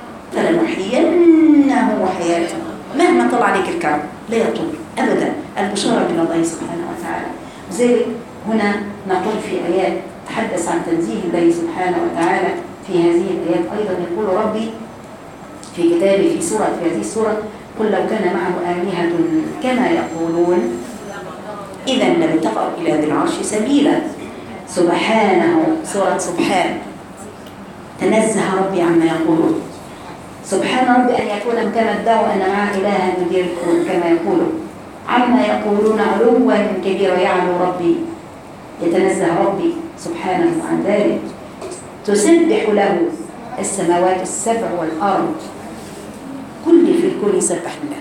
فلنحيينه حياة مهما طلع عليك الكرب لا يطول أبدا البشارة من الله سبحانه وتعالى زي هنا نقول في آيات تحدث عن تنزيه الله سبحانه وتعالى في هذه الآيات أيضا يقول ربي في كتابه في سورة في هذه السورة قل لو كان معه آلهة كما يقولون إذا لابتغوا إلى ذي العرش سبيلا سبحانه سورة سبحان تنزه ربي عما يقولون سبحان ربي أن يكون كما ادعوا أن معه إلها يدير الكون كما يقولون عما يقولون علوا كبيرا يعلو ربي يتنزه ربي سبحانه عن ذلك تسبح له السماوات السبع والأرض كل في الكون يسبح الله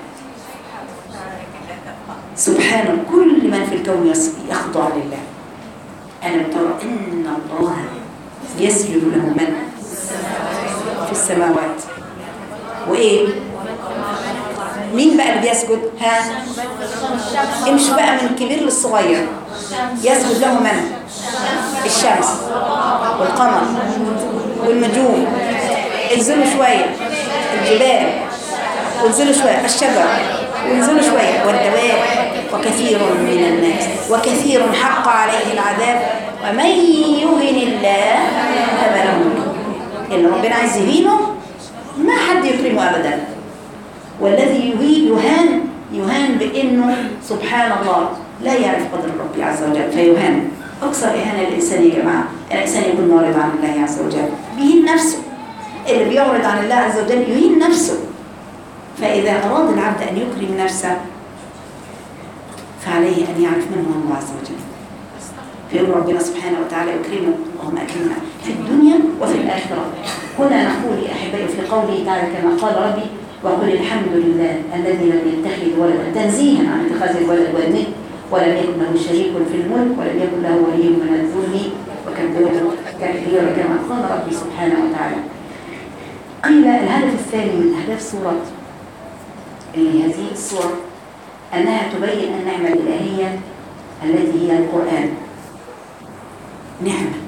سبحان كل من في الكون يس- يخضع لله ألم ترى أن الله يسجد له من في السماوات وإيه مين بقى اللي بيسجد ها امشوا بقى من الكبير للصغير يسجد له من الشمس والقمر والنجوم انزلوا شوية الجبال وانزلوا شوية الشجر وانزلوا شوية والدواب وكثير من الناس وكثير حق عليه العذاب ومن يهن الله فما له من كريم. اللي ربنا عايز يهينه ما حد يكرمه أبدا والذي يهين يهان يهان بأنه سبحان الله لا يعرف قدر ربي عز وجل فيهان أكثر إهانة الإنسان يا جماعة الإنسان يكون معرض عن الله عز وجل بيهين نفسه اللي بيعرض عن الله عز وجل يهين نفسه فإذا أراد العبد أن يكرم نفسه فعليه أن يعرف من هو الله عز وجل فيقول ربنا سبحانه وتعالى يكرمه اللهم أكرمنا في الدنيا وفي الآخرة هنا نقول يا أحبائي في قوله تعالى كما قال ربي وقل الحمد لله الذي لم يتخذ ولدا تنزيها عن اتخاذ الولد والند ولم يكن له شريك في الملك ولم يكن له ولي من الذل وكبره تكبيرا كما قال ربي سبحانه وتعالى قيل الهدف الثاني من أهداف سورة اللي هذه السورة أنها تبين النعمة الإلهية التي هي القرآن نعمة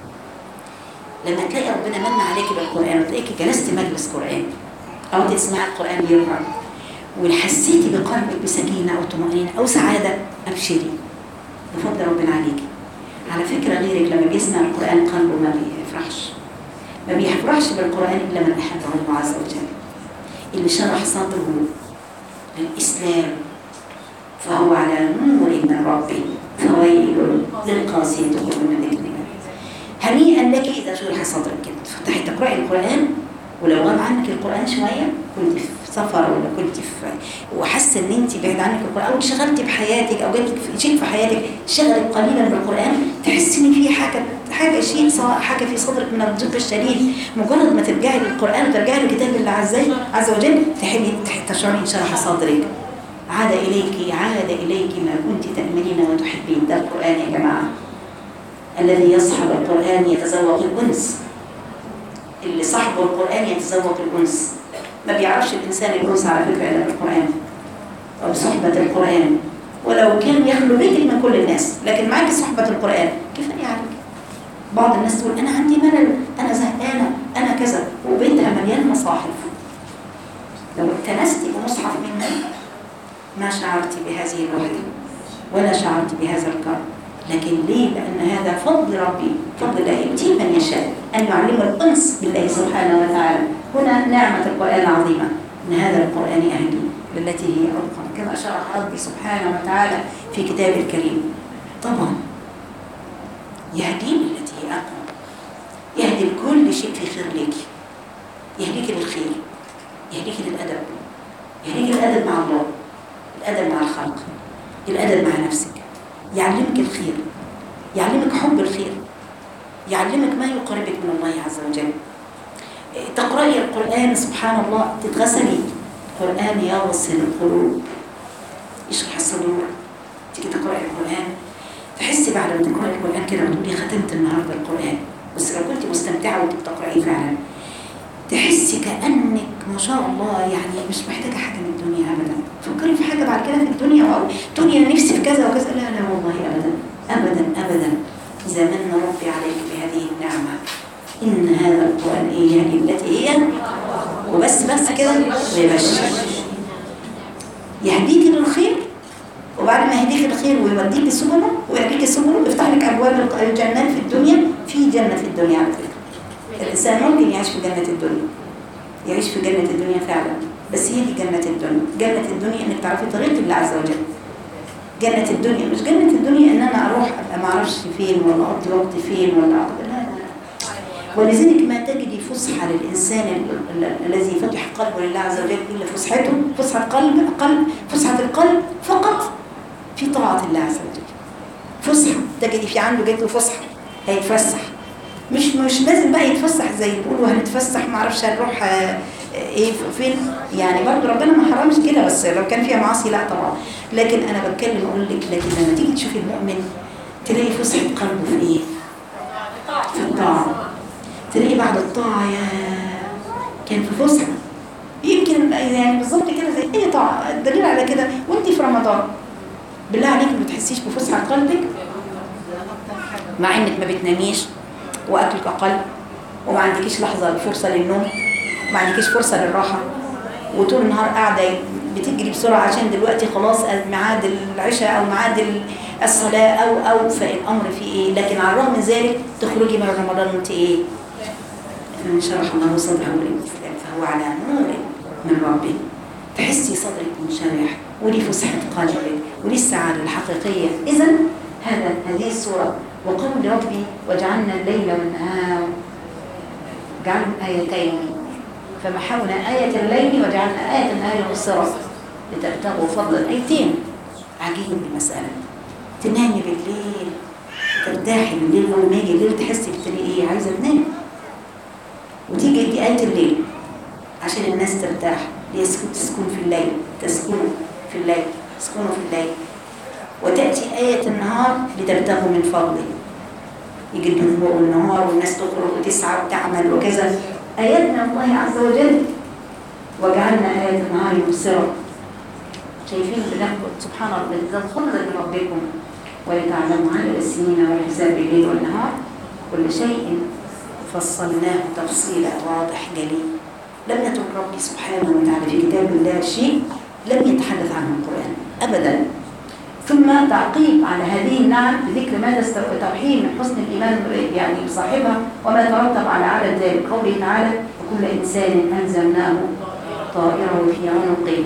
لما تلاقي ربنا من عليك بالقرآن وتلاقيك جلست مجلس قرآن أو تسمع القرآن يقرأ وحسيتي بقلبك بسكينة أو طمأنينة أو سعادة أبشري بفضل ربنا عليك على فكرة غيرك لما بيسمع القرآن قلبه ما بيفرحش ما بيفرحش بالقرآن إلا من أحبه الله عز وجل اللي شرح صدره للإسلام فهو على نور من ربه فويل للقاسية من ذكر الله هنيئا لك إذا شرح صدرك كده فتحي تقرأي القرآن ولو غاب عنك القرآن شوية كنت في سفر ولا كنت في وحاسة إن أنت بعيد عنك القرآن أو انشغلتي بحياتك أو جالك في شيء في حياتك شغلك قليلا بالقرآن تحسي إن في حاجة حاجة شيء سواء حاجة في صدرك من الضيق الشديد مجرد ما ترجعي للقرآن وترجعي لكتاب الله عز عز وجل تحبي تشعري إن شرح صدرك عاد إليك عاد إليك ما كنت تأملين وتحبين ده القرآن يا جماعة الذي يصحب القرآن يتذوق الأنس اللي صاحبه القرآن يتذوق الأنس ما بيعرفش الإنسان الأنس على فكرة إلا بالقرآن أو بصحبة القرآن ولو كان يخلو بيتك من كل الناس لكن معك صحبة القرآن كفاية عليك بعض الناس تقول أنا عندي ملل أنا زهقانة أنا كذا وبيتها مليان مصاحف لو اكتنستي بمصحف منها ما شعرت بهذه الوحدة ولا شعرت بهذا الكرم لكن ليه؟ لأن هذا فضل ربي فضل الله يؤتيه من يشاء أن يعلم الأنس بالله سبحانه وتعالى هنا نعمة القرآن العظيمة أن هذا القرآن أهدي بالتي هي أرقم كما شرح ربي سبحانه وتعالى في كتابه الكريم طبعا يهديني التي هي أقوم يهدي لكل شيء في خير لك يهديك للخير يهديك للأدب يهديك الأدب مع الله الأدب مع الخلق الأدب مع نفسك يعلمك الخير يعلمك حب الخير يعلمك ما يقربك من الله عز وجل تقرأي القرآن سبحان الله تتغسلي القرآن يغسل القلوب يشرح الصدور تيجي تقرأي القرآن تحسي بعد ما تقرأي القرآن كده وتقولي ختمت النهارده القرآن بس لو كنت مستمتعة وانت بتقرأيه فعلا تحسي كأنك ما شاء الله يعني مش محتاجة حاجة من الدنيا أبدا فكري في حاجة بعد كده في الدنيا أو تقولي أنا نفسي في كذا وكذا لا لا والله أبدا أبدا أبدا إذا من ربي عليك بهذه النعمة إن هذا القرآن إيه يعني التي هي وبس بس كده ويبشر يهديك للخير وبعد ما يهديك للخير خير ويوديك سبله ويهديك سبله ويفتح لك ابواب الجنات في الدنيا في جنه في الدنيا على فكره الانسان ممكن يعيش في جنه الدنيا يعيش في جنه الدنيا فعلا بس هي دي جنه الدنيا جنه الدنيا انك تعرفي طريق الله عز وجل جنة الدنيا مش جنة الدنيا ان انا اروح ابقى ما اعرفش فين ولا اقضي وقتي فين ولا أقضي لا لا لا ولذلك ما تجدي فسحة للإنسان ال- ال- الذي فتح قلبه لله عز وجل إلا فسحته فسحة قلب قلب فسحة القلب فقط في طاعة الله عز وجل فسحة تجدي في عنده جات له فسحة هيتفسح مش مش لازم بقى يتفسح زي بيقولوا هنتفسح ما اعرفش هنروح آه، ايه فين يعني برضو ربنا ما حرمش كده بس لو كان فيها معاصي لا طبعا لكن انا بتكلم اقول لك لكن لما تيجي تشوفي المؤمن تلاقي فسحة قلبه في ايه؟ في الطاعة تلاقي بعد الطاعة يا كان في فسحة يمكن يعني بالظبط كده زي اي طاعة الدليل على كده وانت في رمضان بالله عليك ما بتحسيش بفسحة قلبك مع انك ما بتناميش واكلك اقل وما عندكيش لحظة فرصة للنوم ما عندكيش فرصة للراحة وطول النهار قاعدة بتجري بسرعة عشان دلوقتي خلاص ميعاد العشاء أو ميعاد الصلاة أو أو فالأمر فيه إيه لكن على الرغم من ذلك تخرجي من رمضان وأنت إيه من شرح الله صدره للإسلام فهو على نور من ربه تحسي صدرك منشرح ولي فسحة قلبك ولي السعادة الحقيقية إذا هذا هذه الصورة وقول ربي وجعلنا الليل والنهار جعلهم آيتين فمحونا آية الليل وجعلنا آية النهار مبصرة لتبتغوا فضلا آيتين عجيب المسألة تنامي بالليل ترتاحي بالليل أول ما يجي الليل تحسي بتلاقي إيه عايزة تنامي وتيجي دي آية الليل عشان الناس ترتاح ليسكن تسكن في الليل تسكنوا في الليل تسكنوا في الليل وتأتي آية النهار لتبتغوا من فضله يجي النور والنهار والناس تخرج وتسعى وتعمل وكذا آياتنا الله عز وجل وجعلنا آية النهار مبصرة شايفين بناخد سبحان الله تدخلنا لربكم ولتعلموا عدد السنين والحساب الليل والنهار كل شيء فصلناه تفصيلا واضح جلي لم يترك ربي سبحانه وتعالى في كتاب الله شيء لم يتحدث عنه القرآن أبدا ثم تعقيب على هذه النعم بذكر ما توحيد من حسن الإيمان يعني بصاحبها وما ترتب على عدد ذلك قوله تعالى وكل إنسان أنزلناه طائره في عنقه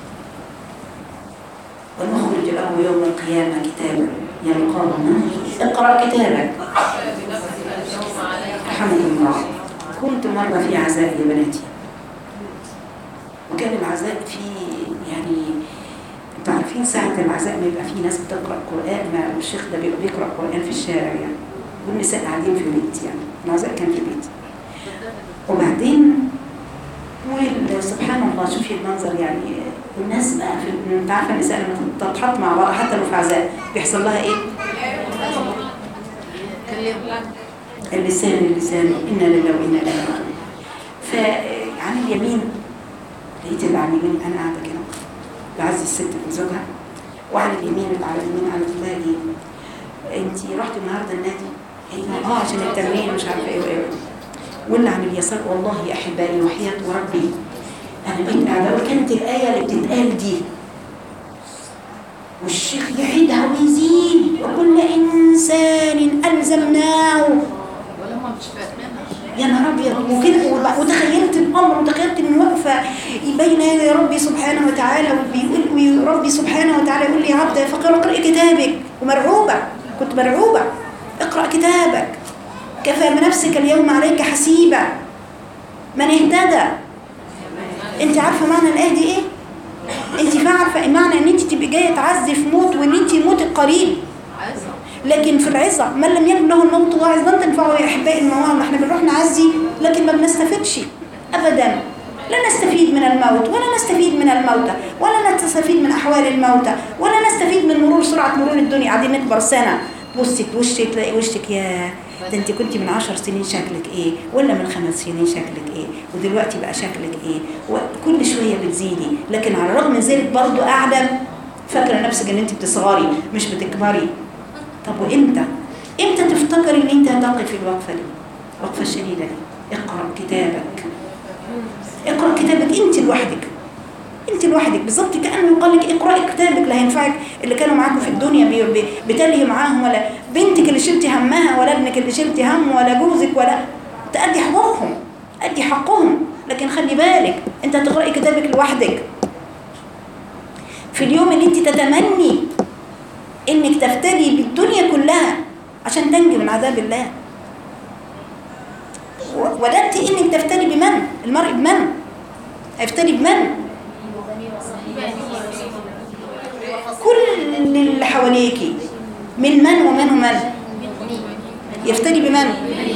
ونخرج له يوم القيامة كتابا يلقاه اقرأ كتابك رحمك الله كنت مرة في عزاء يا بناتي وكان العزاء في يعني انتوا عارفين ساعة العزاء ما يبقى في ناس بتقرأ قرآن ما الشيخ ده بيبقى بيقرأ قرآن في الشارع يعني والنساء قاعدين في البيت يعني العزاء كان في البيت وبعدين سبحان الله شوفي المنظر يعني الناس بقى في انت عارفه النساء لما تتحط مع بعض حتى لو في عزاء بيحصل لها ايه؟ اللسان اللسان انا لله وانا اليه راجعون فعن اليمين لقيت اللي عن اليمين انا قاعده كده بعز الست وزوجها وعلى اليمين اللي على اليمين قالت لها دي انت رحتي النهارده النادي؟ قالت اه عشان التمرين مش عارفه ايه وايه واللي عن اليسار والله يا احبائي وحياه وربي انا بقيت قاعده وكانت الايه اللي بتتقال دي والشيخ يعيدها ويزيد وكل انسان الزمناه يا نهار ابيض وكده وتخيلت الامر وتخيلت اني واقفه بين يدي ربي سبحانه وتعالى وبيقول ربي سبحانه وتعالى يقول لي يا عبد فقر اقرا كتابك ومرعوبه كنت مرعوبه اقرا كتابك كفى بنفسك اليوم عليك حسيبا من اهتدى انت عارفه معنى الايه دي ايه انت عارفه معنى ان انت تبقي جايه تعزي في موت وان انت موتك قريب لكن في العظة من لم يكن له الموت واعظ لن تنفعه يا احبائي المواعظ احنا بنروح نعزي لكن ما بنستفدش ابدا لا نستفيد من الموت ولا نستفيد من الموتى ولا نستفيد من احوال الموتى ولا نستفيد من مرور سرعه مرور الدنيا قاعدين نكبر سنه تبصي وشك تلاقي وشك يا ده انت كنت من عشر سنين شكلك ايه ولا من خمس سنين شكلك ايه ودلوقتي بقى شكلك ايه وكل شويه بتزيدي لكن على الرغم من ذلك برضه قاعده فاكره نفسك ان انت بتصغري مش بتكبري طب وامتى امتى تفتكري ان انت هتقفي الوقفه دي الوقفه الشديده دي اقرا كتابك اقرا كتابك انت لوحدك انت لوحدك بالظبط كانه قال لك اقراي كتابك لا هينفعك اللي كانوا معاكم في الدنيا بي- بي- بتلهي معاهم ولا بنتك اللي شلتي همها ولا ابنك اللي شلتي همه ولا جوزك ولا تأدي حقوقهم أدي حقهم لكن خلي بالك انت هتقراي كتابك لوحدك في اليوم اللي انت تتمني انك تفتدي بالدنيا كلها عشان تنجي من عذاب الله و- وددت انك تفتدي بمن المرء بمن هيفتدي بمن كل اللي حواليكي من من ومن ومن يفتدي بمن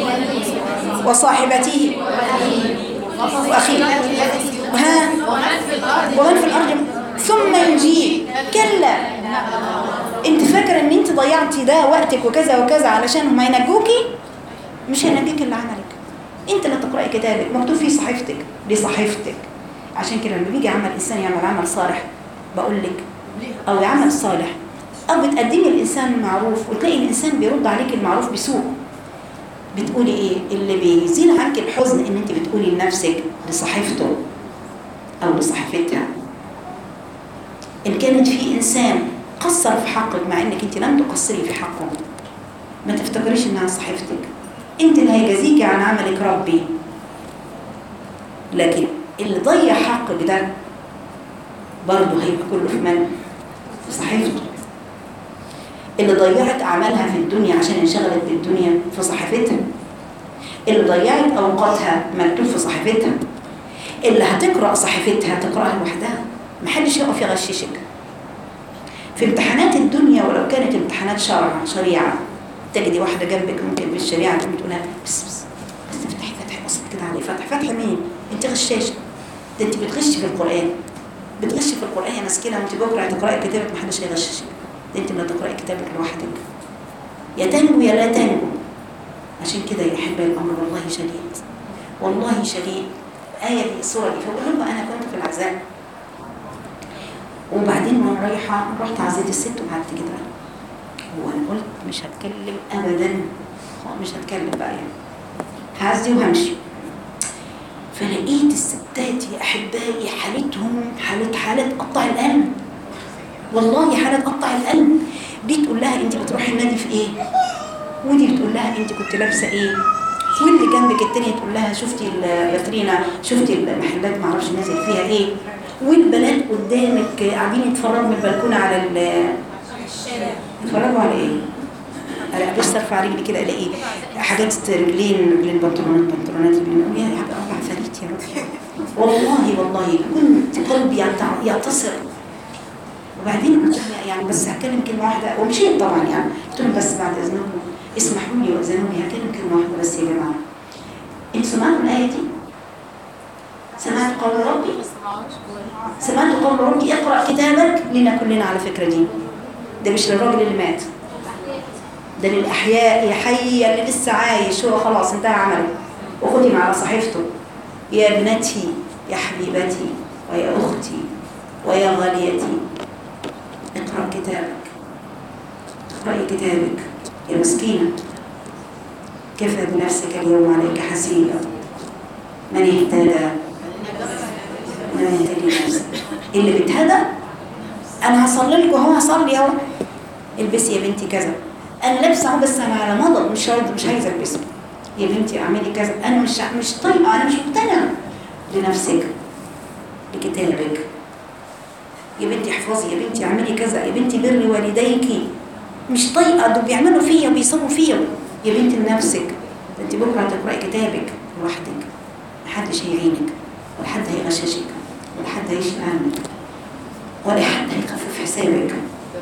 وصاحبته واخيه ها ومن في الارض ثم ينجيه كلا انت فاكره ان انت ضيعتي ده وقتك وكذا وكذا علشان هم ينجوكي مش هينجيك اللي عملك انت اللي تقراي كتابك مكتوب فيه صحيفتك دي صحيفتك عشان كده لما بيجي عمل انسان يعمل عمل صالح بقول لك او عمل صالح او بتقدمي الانسان المعروف وتلاقي الانسان بيرد عليك المعروف بسوء بتقولي ايه اللي بيزيل عنك الحزن ان انت بتقولي لنفسك لصحيفته او لصحيفتها ان كانت في انسان قصر في حقك مع انك انت لم تقصري في حقه ما تفتكريش انها صحيفتك انت اللي هيجازيكي عن عملك ربي لكن اللي ضيع حقك ده برضه هيبقى كله في من في صحيفته اللي ضيعت اعمالها في الدنيا عشان انشغلت بالدنيا في صحيفتها اللي ضيعت اوقاتها مكتوب في صحيفتها اللي هتقرا صحيفتها تقراها لوحدها محدش يقف يغششك في امتحانات الدنيا ولو كانت امتحانات شرع شريعه تجدي واحده جنبك ممكن في الشريعه تقوم تقول لها بس بس بس تفتحي فتح بسيط كده عليه فتح فتح مين؟ انت غشاشه ده انت بتغشي في القران بتغشي في القران يا مسكينه وانت بكره هتقراي كتابك محدش هيغششك ده انت اللي هتقراي كتابك لوحدك يا تنجو يا لا تنجو عشان كده يا احبائي الامر والله شديد والله شديد آية دي الصورة دي فبقول لهم أنا كنت في العزاء وبعدين وانا رايحة رحت عزيت الست وقعدت كده وانا قلت مش هتكلم أبدا مش هتكلم بقى يعني هعزي وهمشي فلقيت الستات يا أحبائي حالتهم حالة حالة قطع القلب والله حالة قطع القلب دي تقول لها انت بتروحي النادي في ايه ودي بتقول لها انت كنت لابسه ايه واللي جنبك التانية تقول لها شفتي الفاترينا شفتي المحلات ما اعرفش نازل فيها ايه والبنات قدامك قاعدين يتفرجوا من البلكونه على ال يتفرجوا على ايه؟ انا بص ارفع رجلي كده الاقي حاجات رجلين رجلين بنطلونات بنطلونات رجلين يا رب الله فريت يا رب والله والله كنت قلبي يعت- يعتصر وبعدين قلت لها يعني بس هتكلم كلمه واحده ومشيت طبعا يعني قلت لهم بس بعد اذنكم اسمحوا لي واذنوا لي هتكلم كلمه واحده بس يا جماعه انتوا سمعتوا الايه دي؟ سمعتوا قول ربي؟ سمعتوا قول ربي اقرا كتابك لنا كلنا على فكره دي ده مش للراجل اللي مات ده للاحياء يا حي اللي لسه عايش هو خلاص انتهى عمله وختم على صحيفته يا ابنتي يا حبيبتي ويا اختي ويا غاليتي اقرا كتابك اقرأي كتابك يا مسكينة كفى بنفسك اليوم عليك حسيبا من اهتدى من يهتدي نفسه اللي بيتهدى انا هصلي لكم اهو هصلي اهو البسي يا بنتي كذا انا لابسه اهو بس انا على مضض مش عايزه مش عايزه البسه يا بنتي اعملي كذا انا مش مش طايقه انا مش مقتنعه لنفسك لكتابك يا بنتي احفظي يا بنتي اعملي كذا يا بنتي بري والديكي مش طايقه دول بيعملوا فيا وبيصابوا فيا يا بنتي لنفسك ده انت بكره هتقراي كتابك لوحدك محدش هيعينك ولا حد هيغششك ولا حد هيشيل عنك ولا حد هيخفف حسابك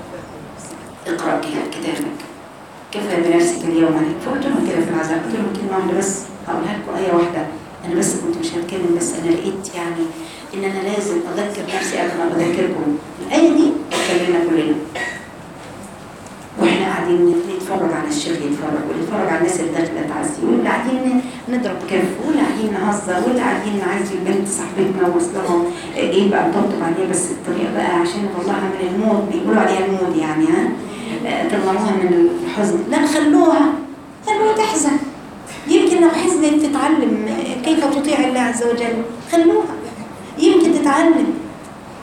اقرا كتابك كفى بنفسك اليوم عليك فقلت لهم كده في العزاء قلت لهم كلمه واحده بس هقولها لكم ايه واحده انا بس كنت مش هتكلم بس انا لقيت يعني ان انا لازم اذكر نفسي قبل ما اذكركم الايه دي اتكلمنا كلنا واحنا قاعدين نتفرج على الشيخ يتفرج ونتفرج على الناس اللي داخله تعزي واللي قاعدين نضرب كف واللي قاعدين نهزر واللي قاعدين نعزي البنت صاحبتنا ووصلها جايين بقى نطبطب عليها بس الطريقه بقى عشان نطلعها من المود بيقولوا عليها المود يعني ها آه، طلعوها من الحزن لا خلوها خلوها تحزن يمكن لو حزنت تتعلم كيف تطيع الله عز وجل خلوها يمكن تتعلم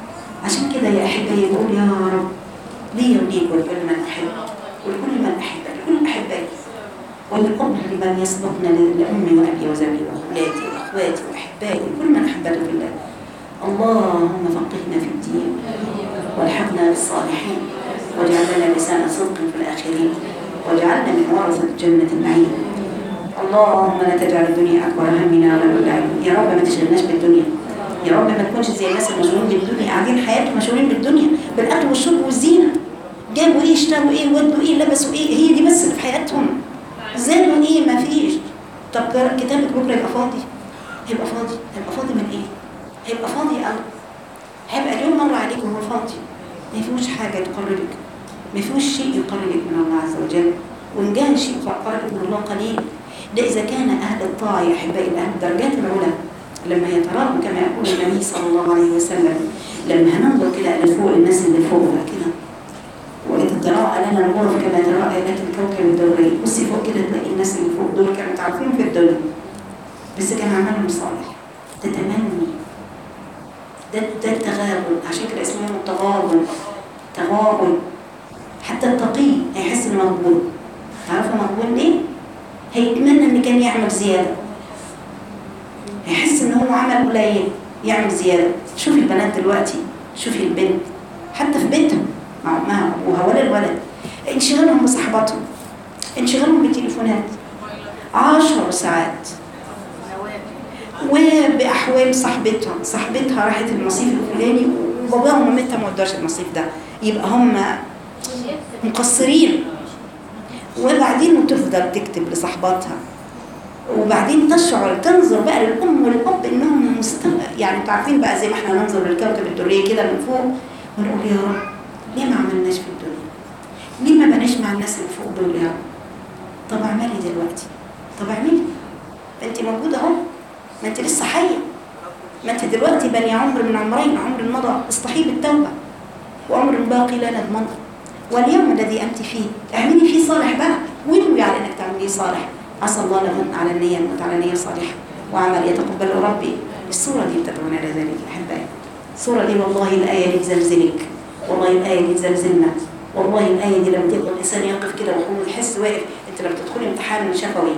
عشان كده يا أحبائي بقول يا رب لي وليك ولكل من أحب ولكل من أحب لكل أحبائي وللأم لمن يسبقنا لأمي وأبي وزوجي وأولادي وأخواتي وأحبائي وكل من أحبته في الله اللهم فقهنا في الدين والحقنا بالصالحين واجعلنا لسان صدق في الآخرين واجعلنا من ورثة جنة النعيم اللهم لا تجعل الدنيا أكبر همنا ولا مبلغ علمنا. يا رب ما تشغلناش بالدنيا يا رب ما تكونش زي الناس المشغولين بالدنيا قاعدين حياتهم مشغولين بالدنيا بالأكل والشرب والزينة جابوا ايه اشتروا ايه ودوا ايه لبسوا ايه هي دي بس اللي في حياتهم زادوا ايه ما فيش طب كتابك بكره يبقى فاضي هيبقى فاضي هيبقى فاضي من ايه هيبقى فاضي قوي هيبقى اليوم مر عليك وهو فاضي ما فيهوش حاجه تقربك ما فيهوش شيء يقربك من الله عز وجل وان جاء شيء يقربك من الله قليل ده اذا كان اهل الطاعه يا احبائي اهل الدرجات العلى لما يتراءوا كما يقول النبي صلى الله عليه وسلم لما هننظر كده لفوق الناس اللي فوق كده وتتراءى لنا الغرف كما تراءى لك الكوكب الدوري بصي فوق كده تلاقي الناس اللي فوق دول كانوا تعرفين في الدنيا بس كان عملهم صالح تتمني ده ده التغابن عشان كده اسمه التغابن تغابن حتى التقي هيحس انه مقبول تعرفوا مقبول ليه؟ هيتمنى ان كان يعمل زياده هيحس ان هو عمل قليل يعمل زياده شوفي البنات دلوقتي شوفي البنت حتى في بيتهم مع امها وابوها ولا الولد انشغالهم بصحباتهم انشغالهم بالتليفونات عشر ساعات وبأحوال صاحبتها صاحبتها راحت المصيف الفلاني وباباها ومامتها ما ودوش المصيف ده يبقى هم مقصرين وبعدين تفضل تكتب لصاحباتها وبعدين تشعر تنظر بقى للام والاب انهم مست... يعني انتوا عارفين بقى زي ما احنا ننظر للكوكب الدريه كده من فوق ونقول يا رب ليه ما عملناش في الدنيا؟ ليه ما بناش مع الناس اللي فوق دول يا رب؟ طب اعملي دلوقتي طب اعملي انت موجوده اهو ما انت لسه حيه ما انت دلوقتي بني عمر من عمرين عمر مضى اصطحي بالتوبه وعمر باقي لا نضمنه واليوم الذي انت فيه اعملي فيه صالح بقى وانوي على انك تعمليه صالح عسى الله لمن على النيه نموت على نيه صالحه وعمل يتقبل ربي الصوره دي بتدعونا الى ذلك يا احبائي الصوره دي والله الايه دي تزلزلك والله الايه دي تزلزلنا والله الايه دي لما تبقى الانسان يقف كده وهو يحس واقف انت لما تدخلي امتحان شفوي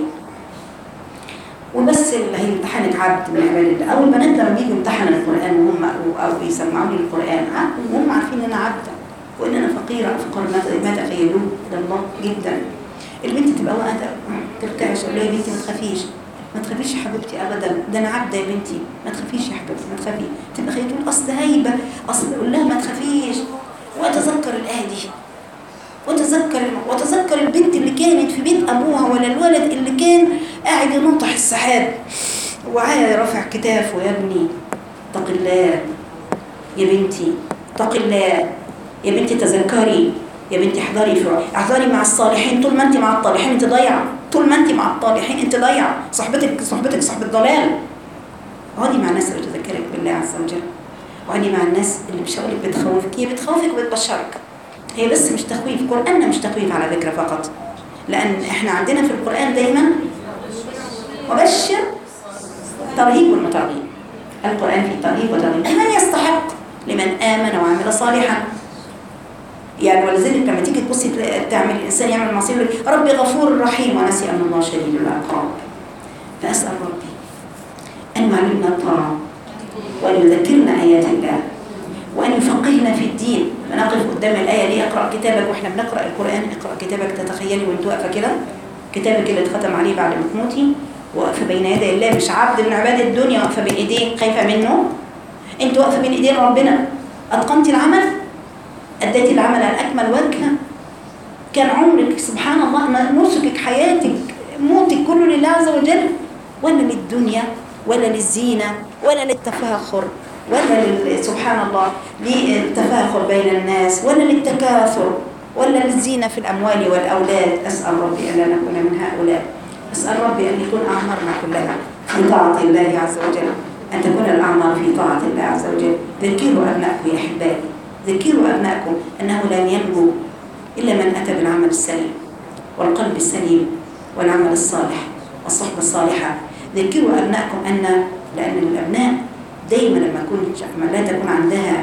وبس اللي هي امتحانك عبد من عباد الله او البنات لما بيجوا يمتحنوا القران وهم او بيسمعوا لي القران وهم عارفين ان انا عبده وان انا فقيره افقر ما ما تخيلوه الى الله جدا البنت تبقى واقفه ترتعش اقول لها يا بنتي ما تخافيش ما تخافيش يا حبيبتي ابدا ده انا عبده يا بنتي ما تخافيش يا حبيبتي ما تخافي تبقى خايفه تقول اصل هيبه اصل اقول لها ما تخافيش واتذكر الايه دي وتذكر وتذكر البنت اللي كانت في بيت ابوها ولا الولد اللي كان قاعد ينطح السحاب وعاية رافع كتافه يا ابني اتق الله يا بنتي اتق الله يا بنتي تذكري يا بنتي احضري في احضري مع الصالحين طول ما انت مع الطالحين انت ضايعه طول ما انت مع الطالحين انت ضايعه صحبتك صحبتك صحبه ضلال اقعدي مع الناس اللي تذكرك بالله عز وجل اقعدي مع الناس اللي مش هقول لك بتخوفك هي بتخوفك وبتبشرك هي بس مش تخويف قرآننا مش تخويف على فكرة فقط لأن احنا عندنا في القرآن دايما وبشر ترهيب والمترهيب القرآن فيه ترهيب وترهيب لمن يستحق لمن آمن وعمل صالحا يعني ولذلك لما تيجي تبصي تعمل الإنسان يعمل معصية ربي غفور رحيم ونسي أن الله شديد العقاب فأسأل ربي أن يعلمنا الطاعة وأن يذكرنا آيات الله وأن يفقهنا في الدين نقف قدام الآية دي اقرأ كتابك وإحنا بنقرأ القرآن اقرأ كتابك تتخيلي وأنت واقفة كده كتابك اللي اتختم عليه بعد ما تموتي واقفة بين يدي الله مش عبد من عباد الدنيا واقفة بين إيديه خايفة منه أنت واقفة بين إيدين ربنا أتقنتي العمل أديتي العمل على أكمل وجه كان عمرك سبحان الله نسكك حياتك موتك كله لله عز وجل ولا للدنيا ولا للزينة ولا للتفاخر ولا سبحان الله للتفاخر بين الناس ولا للتكاثر ولا للزينة في الأموال والأولاد أسأل ربي ألا نكون من هؤلاء أسأل ربي أن يكون أعمارنا كلها في طاعة الله عز وجل أن تكون الأعمار في طاعة الله عز وجل ذكروا أبنائكم يا أحبائي ذكروا أبنائكم أنه لن ينجو إلا من أتى بالعمل السليم والقلب السليم والعمل الصالح والصحبة الصالحة ذكروا أبنائكم أن لأن الأبناء دايما لما تكون لا تكون عندها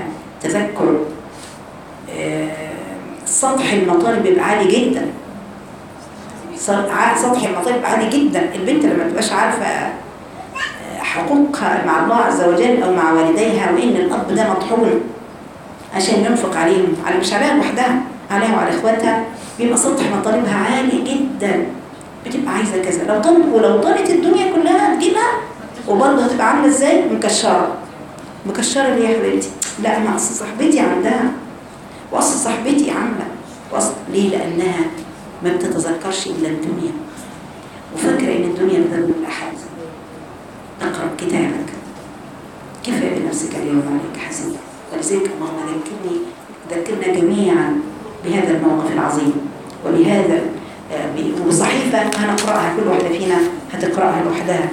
تذكر آه، سطح المطالب بيبقى عالي جدا ص- ع- سطح المطالب عالي جدا البنت لما تبقاش عارفة آه، حقوقها مع الله عز وجل أو مع والديها وإن الأب ده مطحون عشان ينفق عليهم على مش عليها لوحدها عليها وعلى إخواتها بيبقى سطح مطالبها عالي جدا بتبقى عايزة كذا لو طلب ولو طلبت الدنيا كلها تجيبها وبرضه هتبقى عاملة ازاي مكشرة مكشرة ليه يا حبيبتي لا ما أصل صاحبتي عندها وأصل صاحبتي عاملة وأصل ليه لأنها ما بتتذكرش إلا الدنيا وفاكرة إن الدنيا بذنب الأحد اقرأ كتابك كفى بنفسك اليوم عليك حسيب ولذلك اللهم ذكرني ذكرنا جميعا بهذا الموقف العظيم وبهذا آه، ب- وصحيفة هنقرأها كل واحدة فينا هتقرأها لوحدها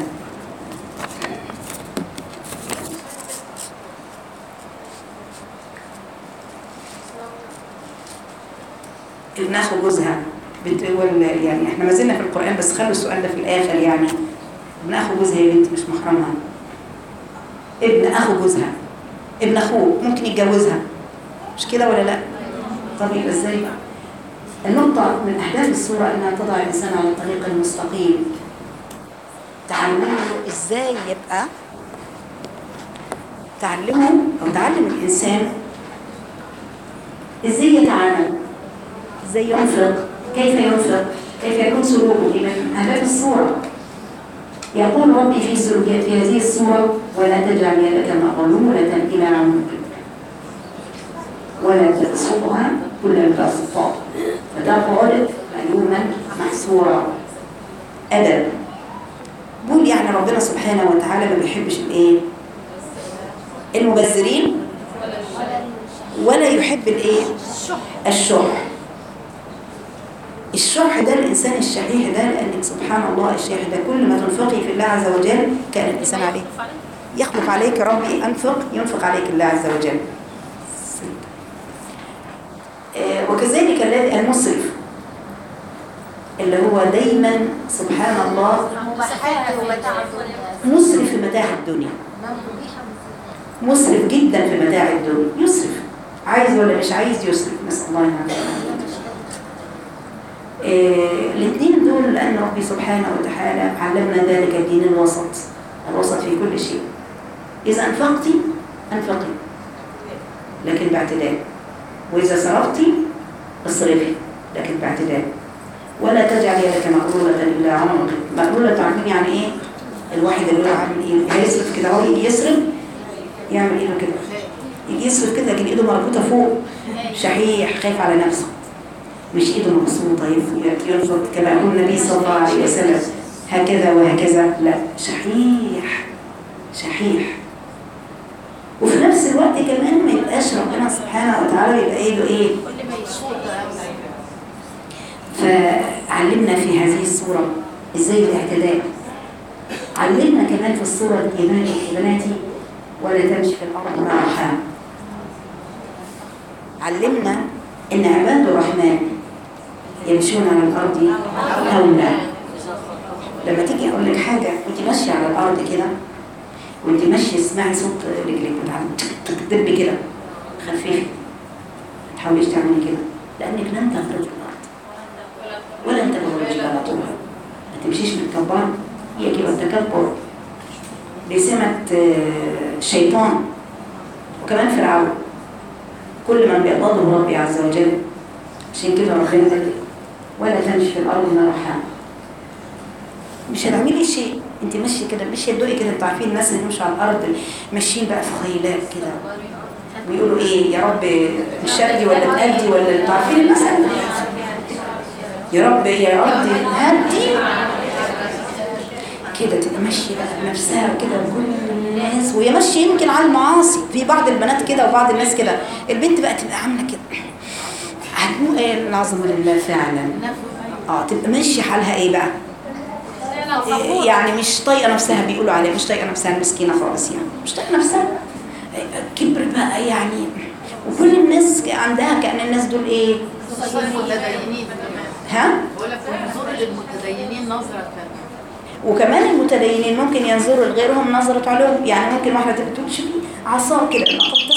ابن اخو جوزها بتقول يعني احنا ما زلنا في القرآن بس خلوا السؤال ده في الآخر يعني ابن اخو جوزها يا بنت مش محرمها ابن اخو جوزها ابن اخوه ممكن يتجوزها مش كده ولا لا طب يبقى ازاي بقى النقطة من أحداث السورة أنها تضع الإنسان على الطريق المستقيم تعلمه إزاي يبقى تعلمه أو تعلم الإنسان إزاي يتعامل إزاي ينفق كيف ينفق كيف يكون سلوكه من أهداف السورة يقول ربي في سلوكيات في هذه السورة ولا تجعل يدك مغلولة إلى عنقك ولا تبسطها كل البسط فتقعد ملوما محصورا أدب بقول يعني ربنا سبحانه وتعالى ما بيحبش الايه المبذرين ولا يحب الايه الشح الشح ده الانسان الشحيح ده لان سبحان الله الشحيح ده كل ما تنفقي في الله عز وجل كان الانسان عليه يخلق عليك ربي انفق ينفق عليك الله عز وجل آه، وكذلك الذي المسرف اللي هو دايما سبحان الله مباحات ومتاع الدنيا مسرف في متاع الدنيا مسرف جدا في متاع الدنيا يسرف عايز ولا مش عايز يسرف نسأل الله العافية آه، الاثنين دول لأن ربي سبحانه وتعالى علمنا ذلك الدين الوسط الوسط في كل شيء إذا أنفقتي أنفقي لكن باعتدال وإذا صرفتي اصرفي لكن باعتدال ولا تجعل يدك مغلولة إلى عنقك مغلولة عارفين يعني إيه؟ الواحد اللي هو عامل إيه؟ هيصرف كده هو يجي يصرف يعمل إيده كده يجي يصرف كده لكن إيده مربوطة فوق شحيح خايف على نفسه مش إيده مبسوطة ينفق كما يقول النبي صلى الله عليه وسلم هكذا وهكذا لا شحيح شحيح وفي نفس الوقت كمان ما يبقاش ربنا سبحانه وتعالى يبقى ايده ايه كل ما يشوط فعلمنا في هذه الصورة ازاي الاعتدال علمنا كمان في الصورة دي يا بناتي- يا بناتي ولا تمشي في الأرض مرحا علمنا ان عباد الرحمن يمشون على الأرض هونا لما تيجي أقول لك حاجة وانت ماشية على الأرض كده وانت ماشية اسمعي صوت رجلك بتعمل تدب كده خفيفي ما تحاوليش تعملي كده لأنك لن تخرج الأرض ولن تبلغ الجبال طولها ما تمشيش متكبرة هي كده التكبر بسمة آه، شيطان وكمان فرعون كل من بيقبضه ربي عز وجل عشان كده ربنا قال ولا تمشي في الأرض مرحا مش هتعملي شيء انت ماشيه كده ماشيه تدوقي كده انتوا عارفين الناس اللي ماشيه على الارض ماشيين بقى في خيلات كده ويقولوا ايه يا رب الشردي ولا تأدي ولا انتوا عارفين المثل يا رب يا ارض هدي كده تبقى ماشيه بقى بنفسها كده وكل الناس وهي ماشيه يمكن على المعاصي في بعض البنات كده وبعض الناس كده البنت بقى تبقى عامله كده هتمو ايه العظمه لله فعلا اه تبقى ماشيه حالها ايه بقى إيه يعني مش طايقه نفسها بيقولوا عليها مش طايقه نفسها مسكينه خالص يعني مش طايقه نفسها إيه، كبر بقى يعني وكل الناس عندها كأن الناس دول ايه المتدينين كمان ها بقول لك انظر للمتدينين نظرة وكمان المتدينين ممكن ينظروا لغيرهم نظرة علوم يعني ممكن واحدة تبقى تقول شوفي عصا كده إنها قد تصدق قد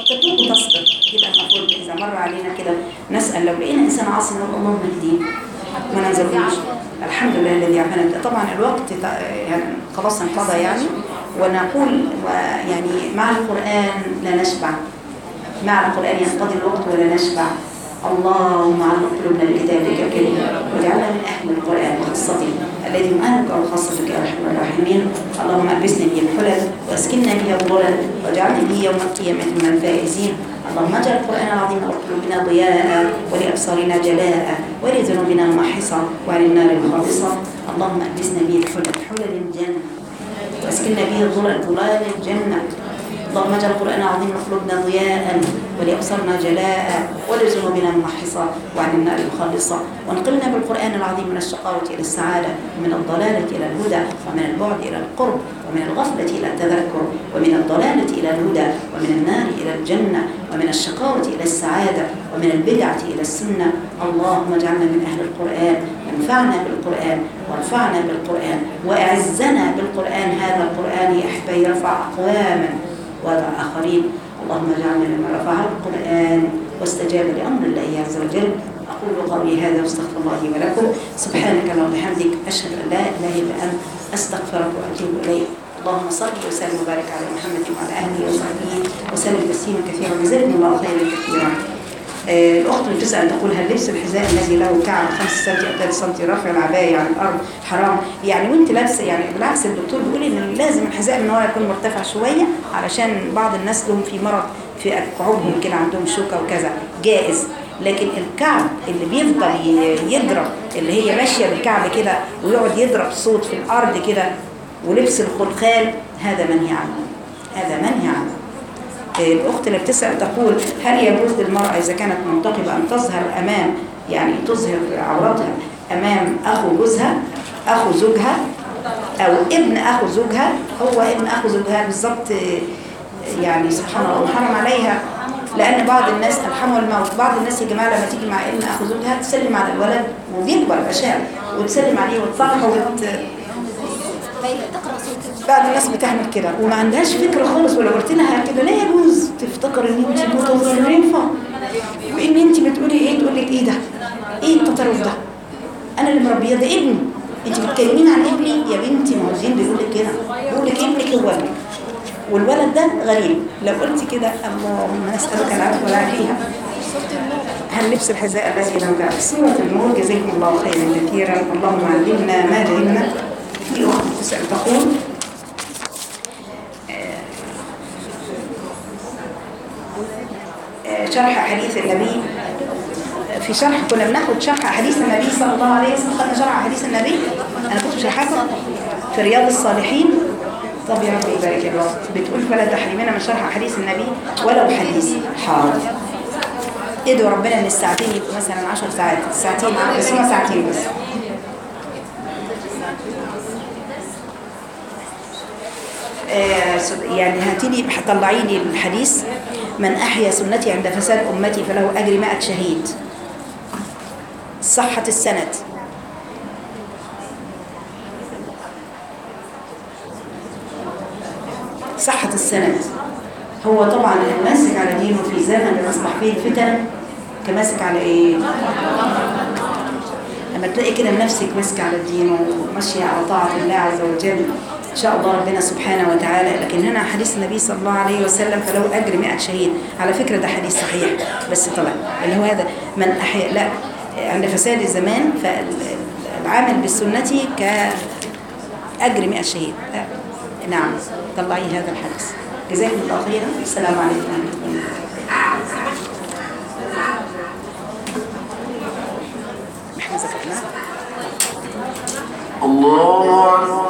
تتوب وتصبر يبقى المفروض اذا مر علينا كده نسال لو لقينا انسان عاصي نقول اللهم اهديه ما ننزلوش الحمد لله الذي عافانا طبعا الوقت تع- يعني خلاص انقضى يعني ونقول و- يعني مع القران لا نشبع مع القرآن ينقضي الوقت ولا نشبع اللهم علق قلوبنا بكتابك الكريم واجعلنا من أهل القرآن وخاصته الذي هم أهلك أو خاصتك يا أرحم الراحمين اللهم ألبسنا به الحلل وأسكننا به الظلل واجعلنا به يوم القيامة من الفائزين اللهم اجعل القرآن العظيم لقلوبنا ضياء ولأبصارنا جلاء ولذنوبنا محصا وعلى النار الخالصة اللهم ألبسنا به الحلل حلل الجنة واسكننا به الظلل ظلال الجنة اللهم اجعل القرآن العظيم قلوبنا ضياء ولأبصارنا جلاء ولذنوبنا محصا وعن النار الخالصة وانقلنا بالقرآن العظيم من الشقاوة إلى السعادة ومن الضلالة إلى الهدى ومن البعد إلى القرب ومن الغفلة إلى التذكر ومن الضلالة إلى الهدى ومن النار إلى الجنة ومن الشقاوة إلى السعادة ومن البدعة إلى السنة اللهم اجعلنا من أهل القرآن وانفعنا بالقرآن وارفعنا بالقرآن وأعزنا بالقرآن هذا القرآن يحبى يرفع أقواما وضع آخرين اللهم اجعلنا ممن رفع القرآن واستجاب لأمر الله عز وجل أقول قولي هذا واستغفر الله لي ولكم سبحانك اللهم وبحمدك أشهد أن لا إله إلا أنت أستغفرك وأتوب إليك اللهم صل وسلم وبارك على محمد وعلى آله وصحبه وسلم تسليما كثيرا جزاكم الله خيرا كثيرا آه، الأخت بتسأل تقول هل لبس الحذاء الذي له كعب 5 سم أو 3 سم رفع العباية عن الأرض حرام يعني وأنت لابسة يعني بالعكس الدكتور بيقول إن لازم الحذاء من ورا يكون مرتفع شوية علشان بعض الناس لهم في مرض في كعوبهم كده عندهم شوكة وكذا جائز لكن الكعب اللي بيفضل ي- يضرب اللي هي ماشية بالكعب كده ويقعد يضرب صوت في الأرض كده ولبس الخلخال هذا منهي عنه هذا منهي عنه الأخت اللي بتسأل تقول هل يجوز للمرأة إذا كانت منتقبة أن تظهر أمام يعني تظهر عورتها أمام أخو جوزها أخو زوجها أو ابن أخو زوجها هو ابن أخو زوجها بالظبط آه، يعني سبحان الله محرم عليها لأن بعض الناس ألحموا الموت بعض الناس يا جماعة لما تيجي مع ابن أخو زوجها تسلم على الولد وبيكبر بشاب وتسلم عليه وتصالحه وت... تقرا صوتك بعض الناس بتعمل كده وما عندهاش فكره خالص ولو قلت لها كده لا يجوز تفتكر ان انت متطرفه وان انت بتقولي ايه تقول لك ايه ده؟ ايه التطرف ده؟ انا اللي مربيه ده ابني انت بتكلمين عن ابني يا بنتي ما هو الدين بيقول لك كده بيقول لك ابنك هو ابنك والولد ده غريب لو قلت كده اللهم نسالك العفو والعافيه هل لبس الحذاء الذي لم تعرف سورة النور جزاكم الله خيرا كثيرا اللهم علمنا ما جهلنا في أخت تسأل تقول آه، آه، شرح حديث النبي في شرح كنا بناخد شرح حديث النبي صلى الله عليه وسلم خدنا شرح حديث النبي انا كنت شرحها في رياض الصالحين طب يا رب يبارك الوقت بتقول فلا تحرمنا من شرح حديث النبي ولو حديث حاضر ادعوا ربنا ان الساعتين يبقوا مثلا 10 ساعات ساعتين بس هما ساعتين بس آه، سد- يعني هاتي لي طلعي لي الحديث من احيا سنتي عند فساد امتي فله اجر 100 شهيد صحة السند صحة السند هو طبعا الماسك على دينه في زمن اللي اصبح فيه الفتن كماسك على ايه؟ لما تلاقي كده نفسك ماسكه على الدين وماشيه على طاعه الله عز وجل ان شاء الله ربنا سبحانه وتعالى لكن هنا حديث النبي صلى الله عليه وسلم فلو اجر 100 شهيد على فكره ده حديث صحيح بس طبعا اللي هو هذا من احيا لا عند فساد الزمان فالعامل بالسنه كاجر 100 شهيد لا. نعم طلعي هذا الحديث جزاكم الله خيرا السلام عليكم ورحمه الله احنا ذكرناه الله أكبر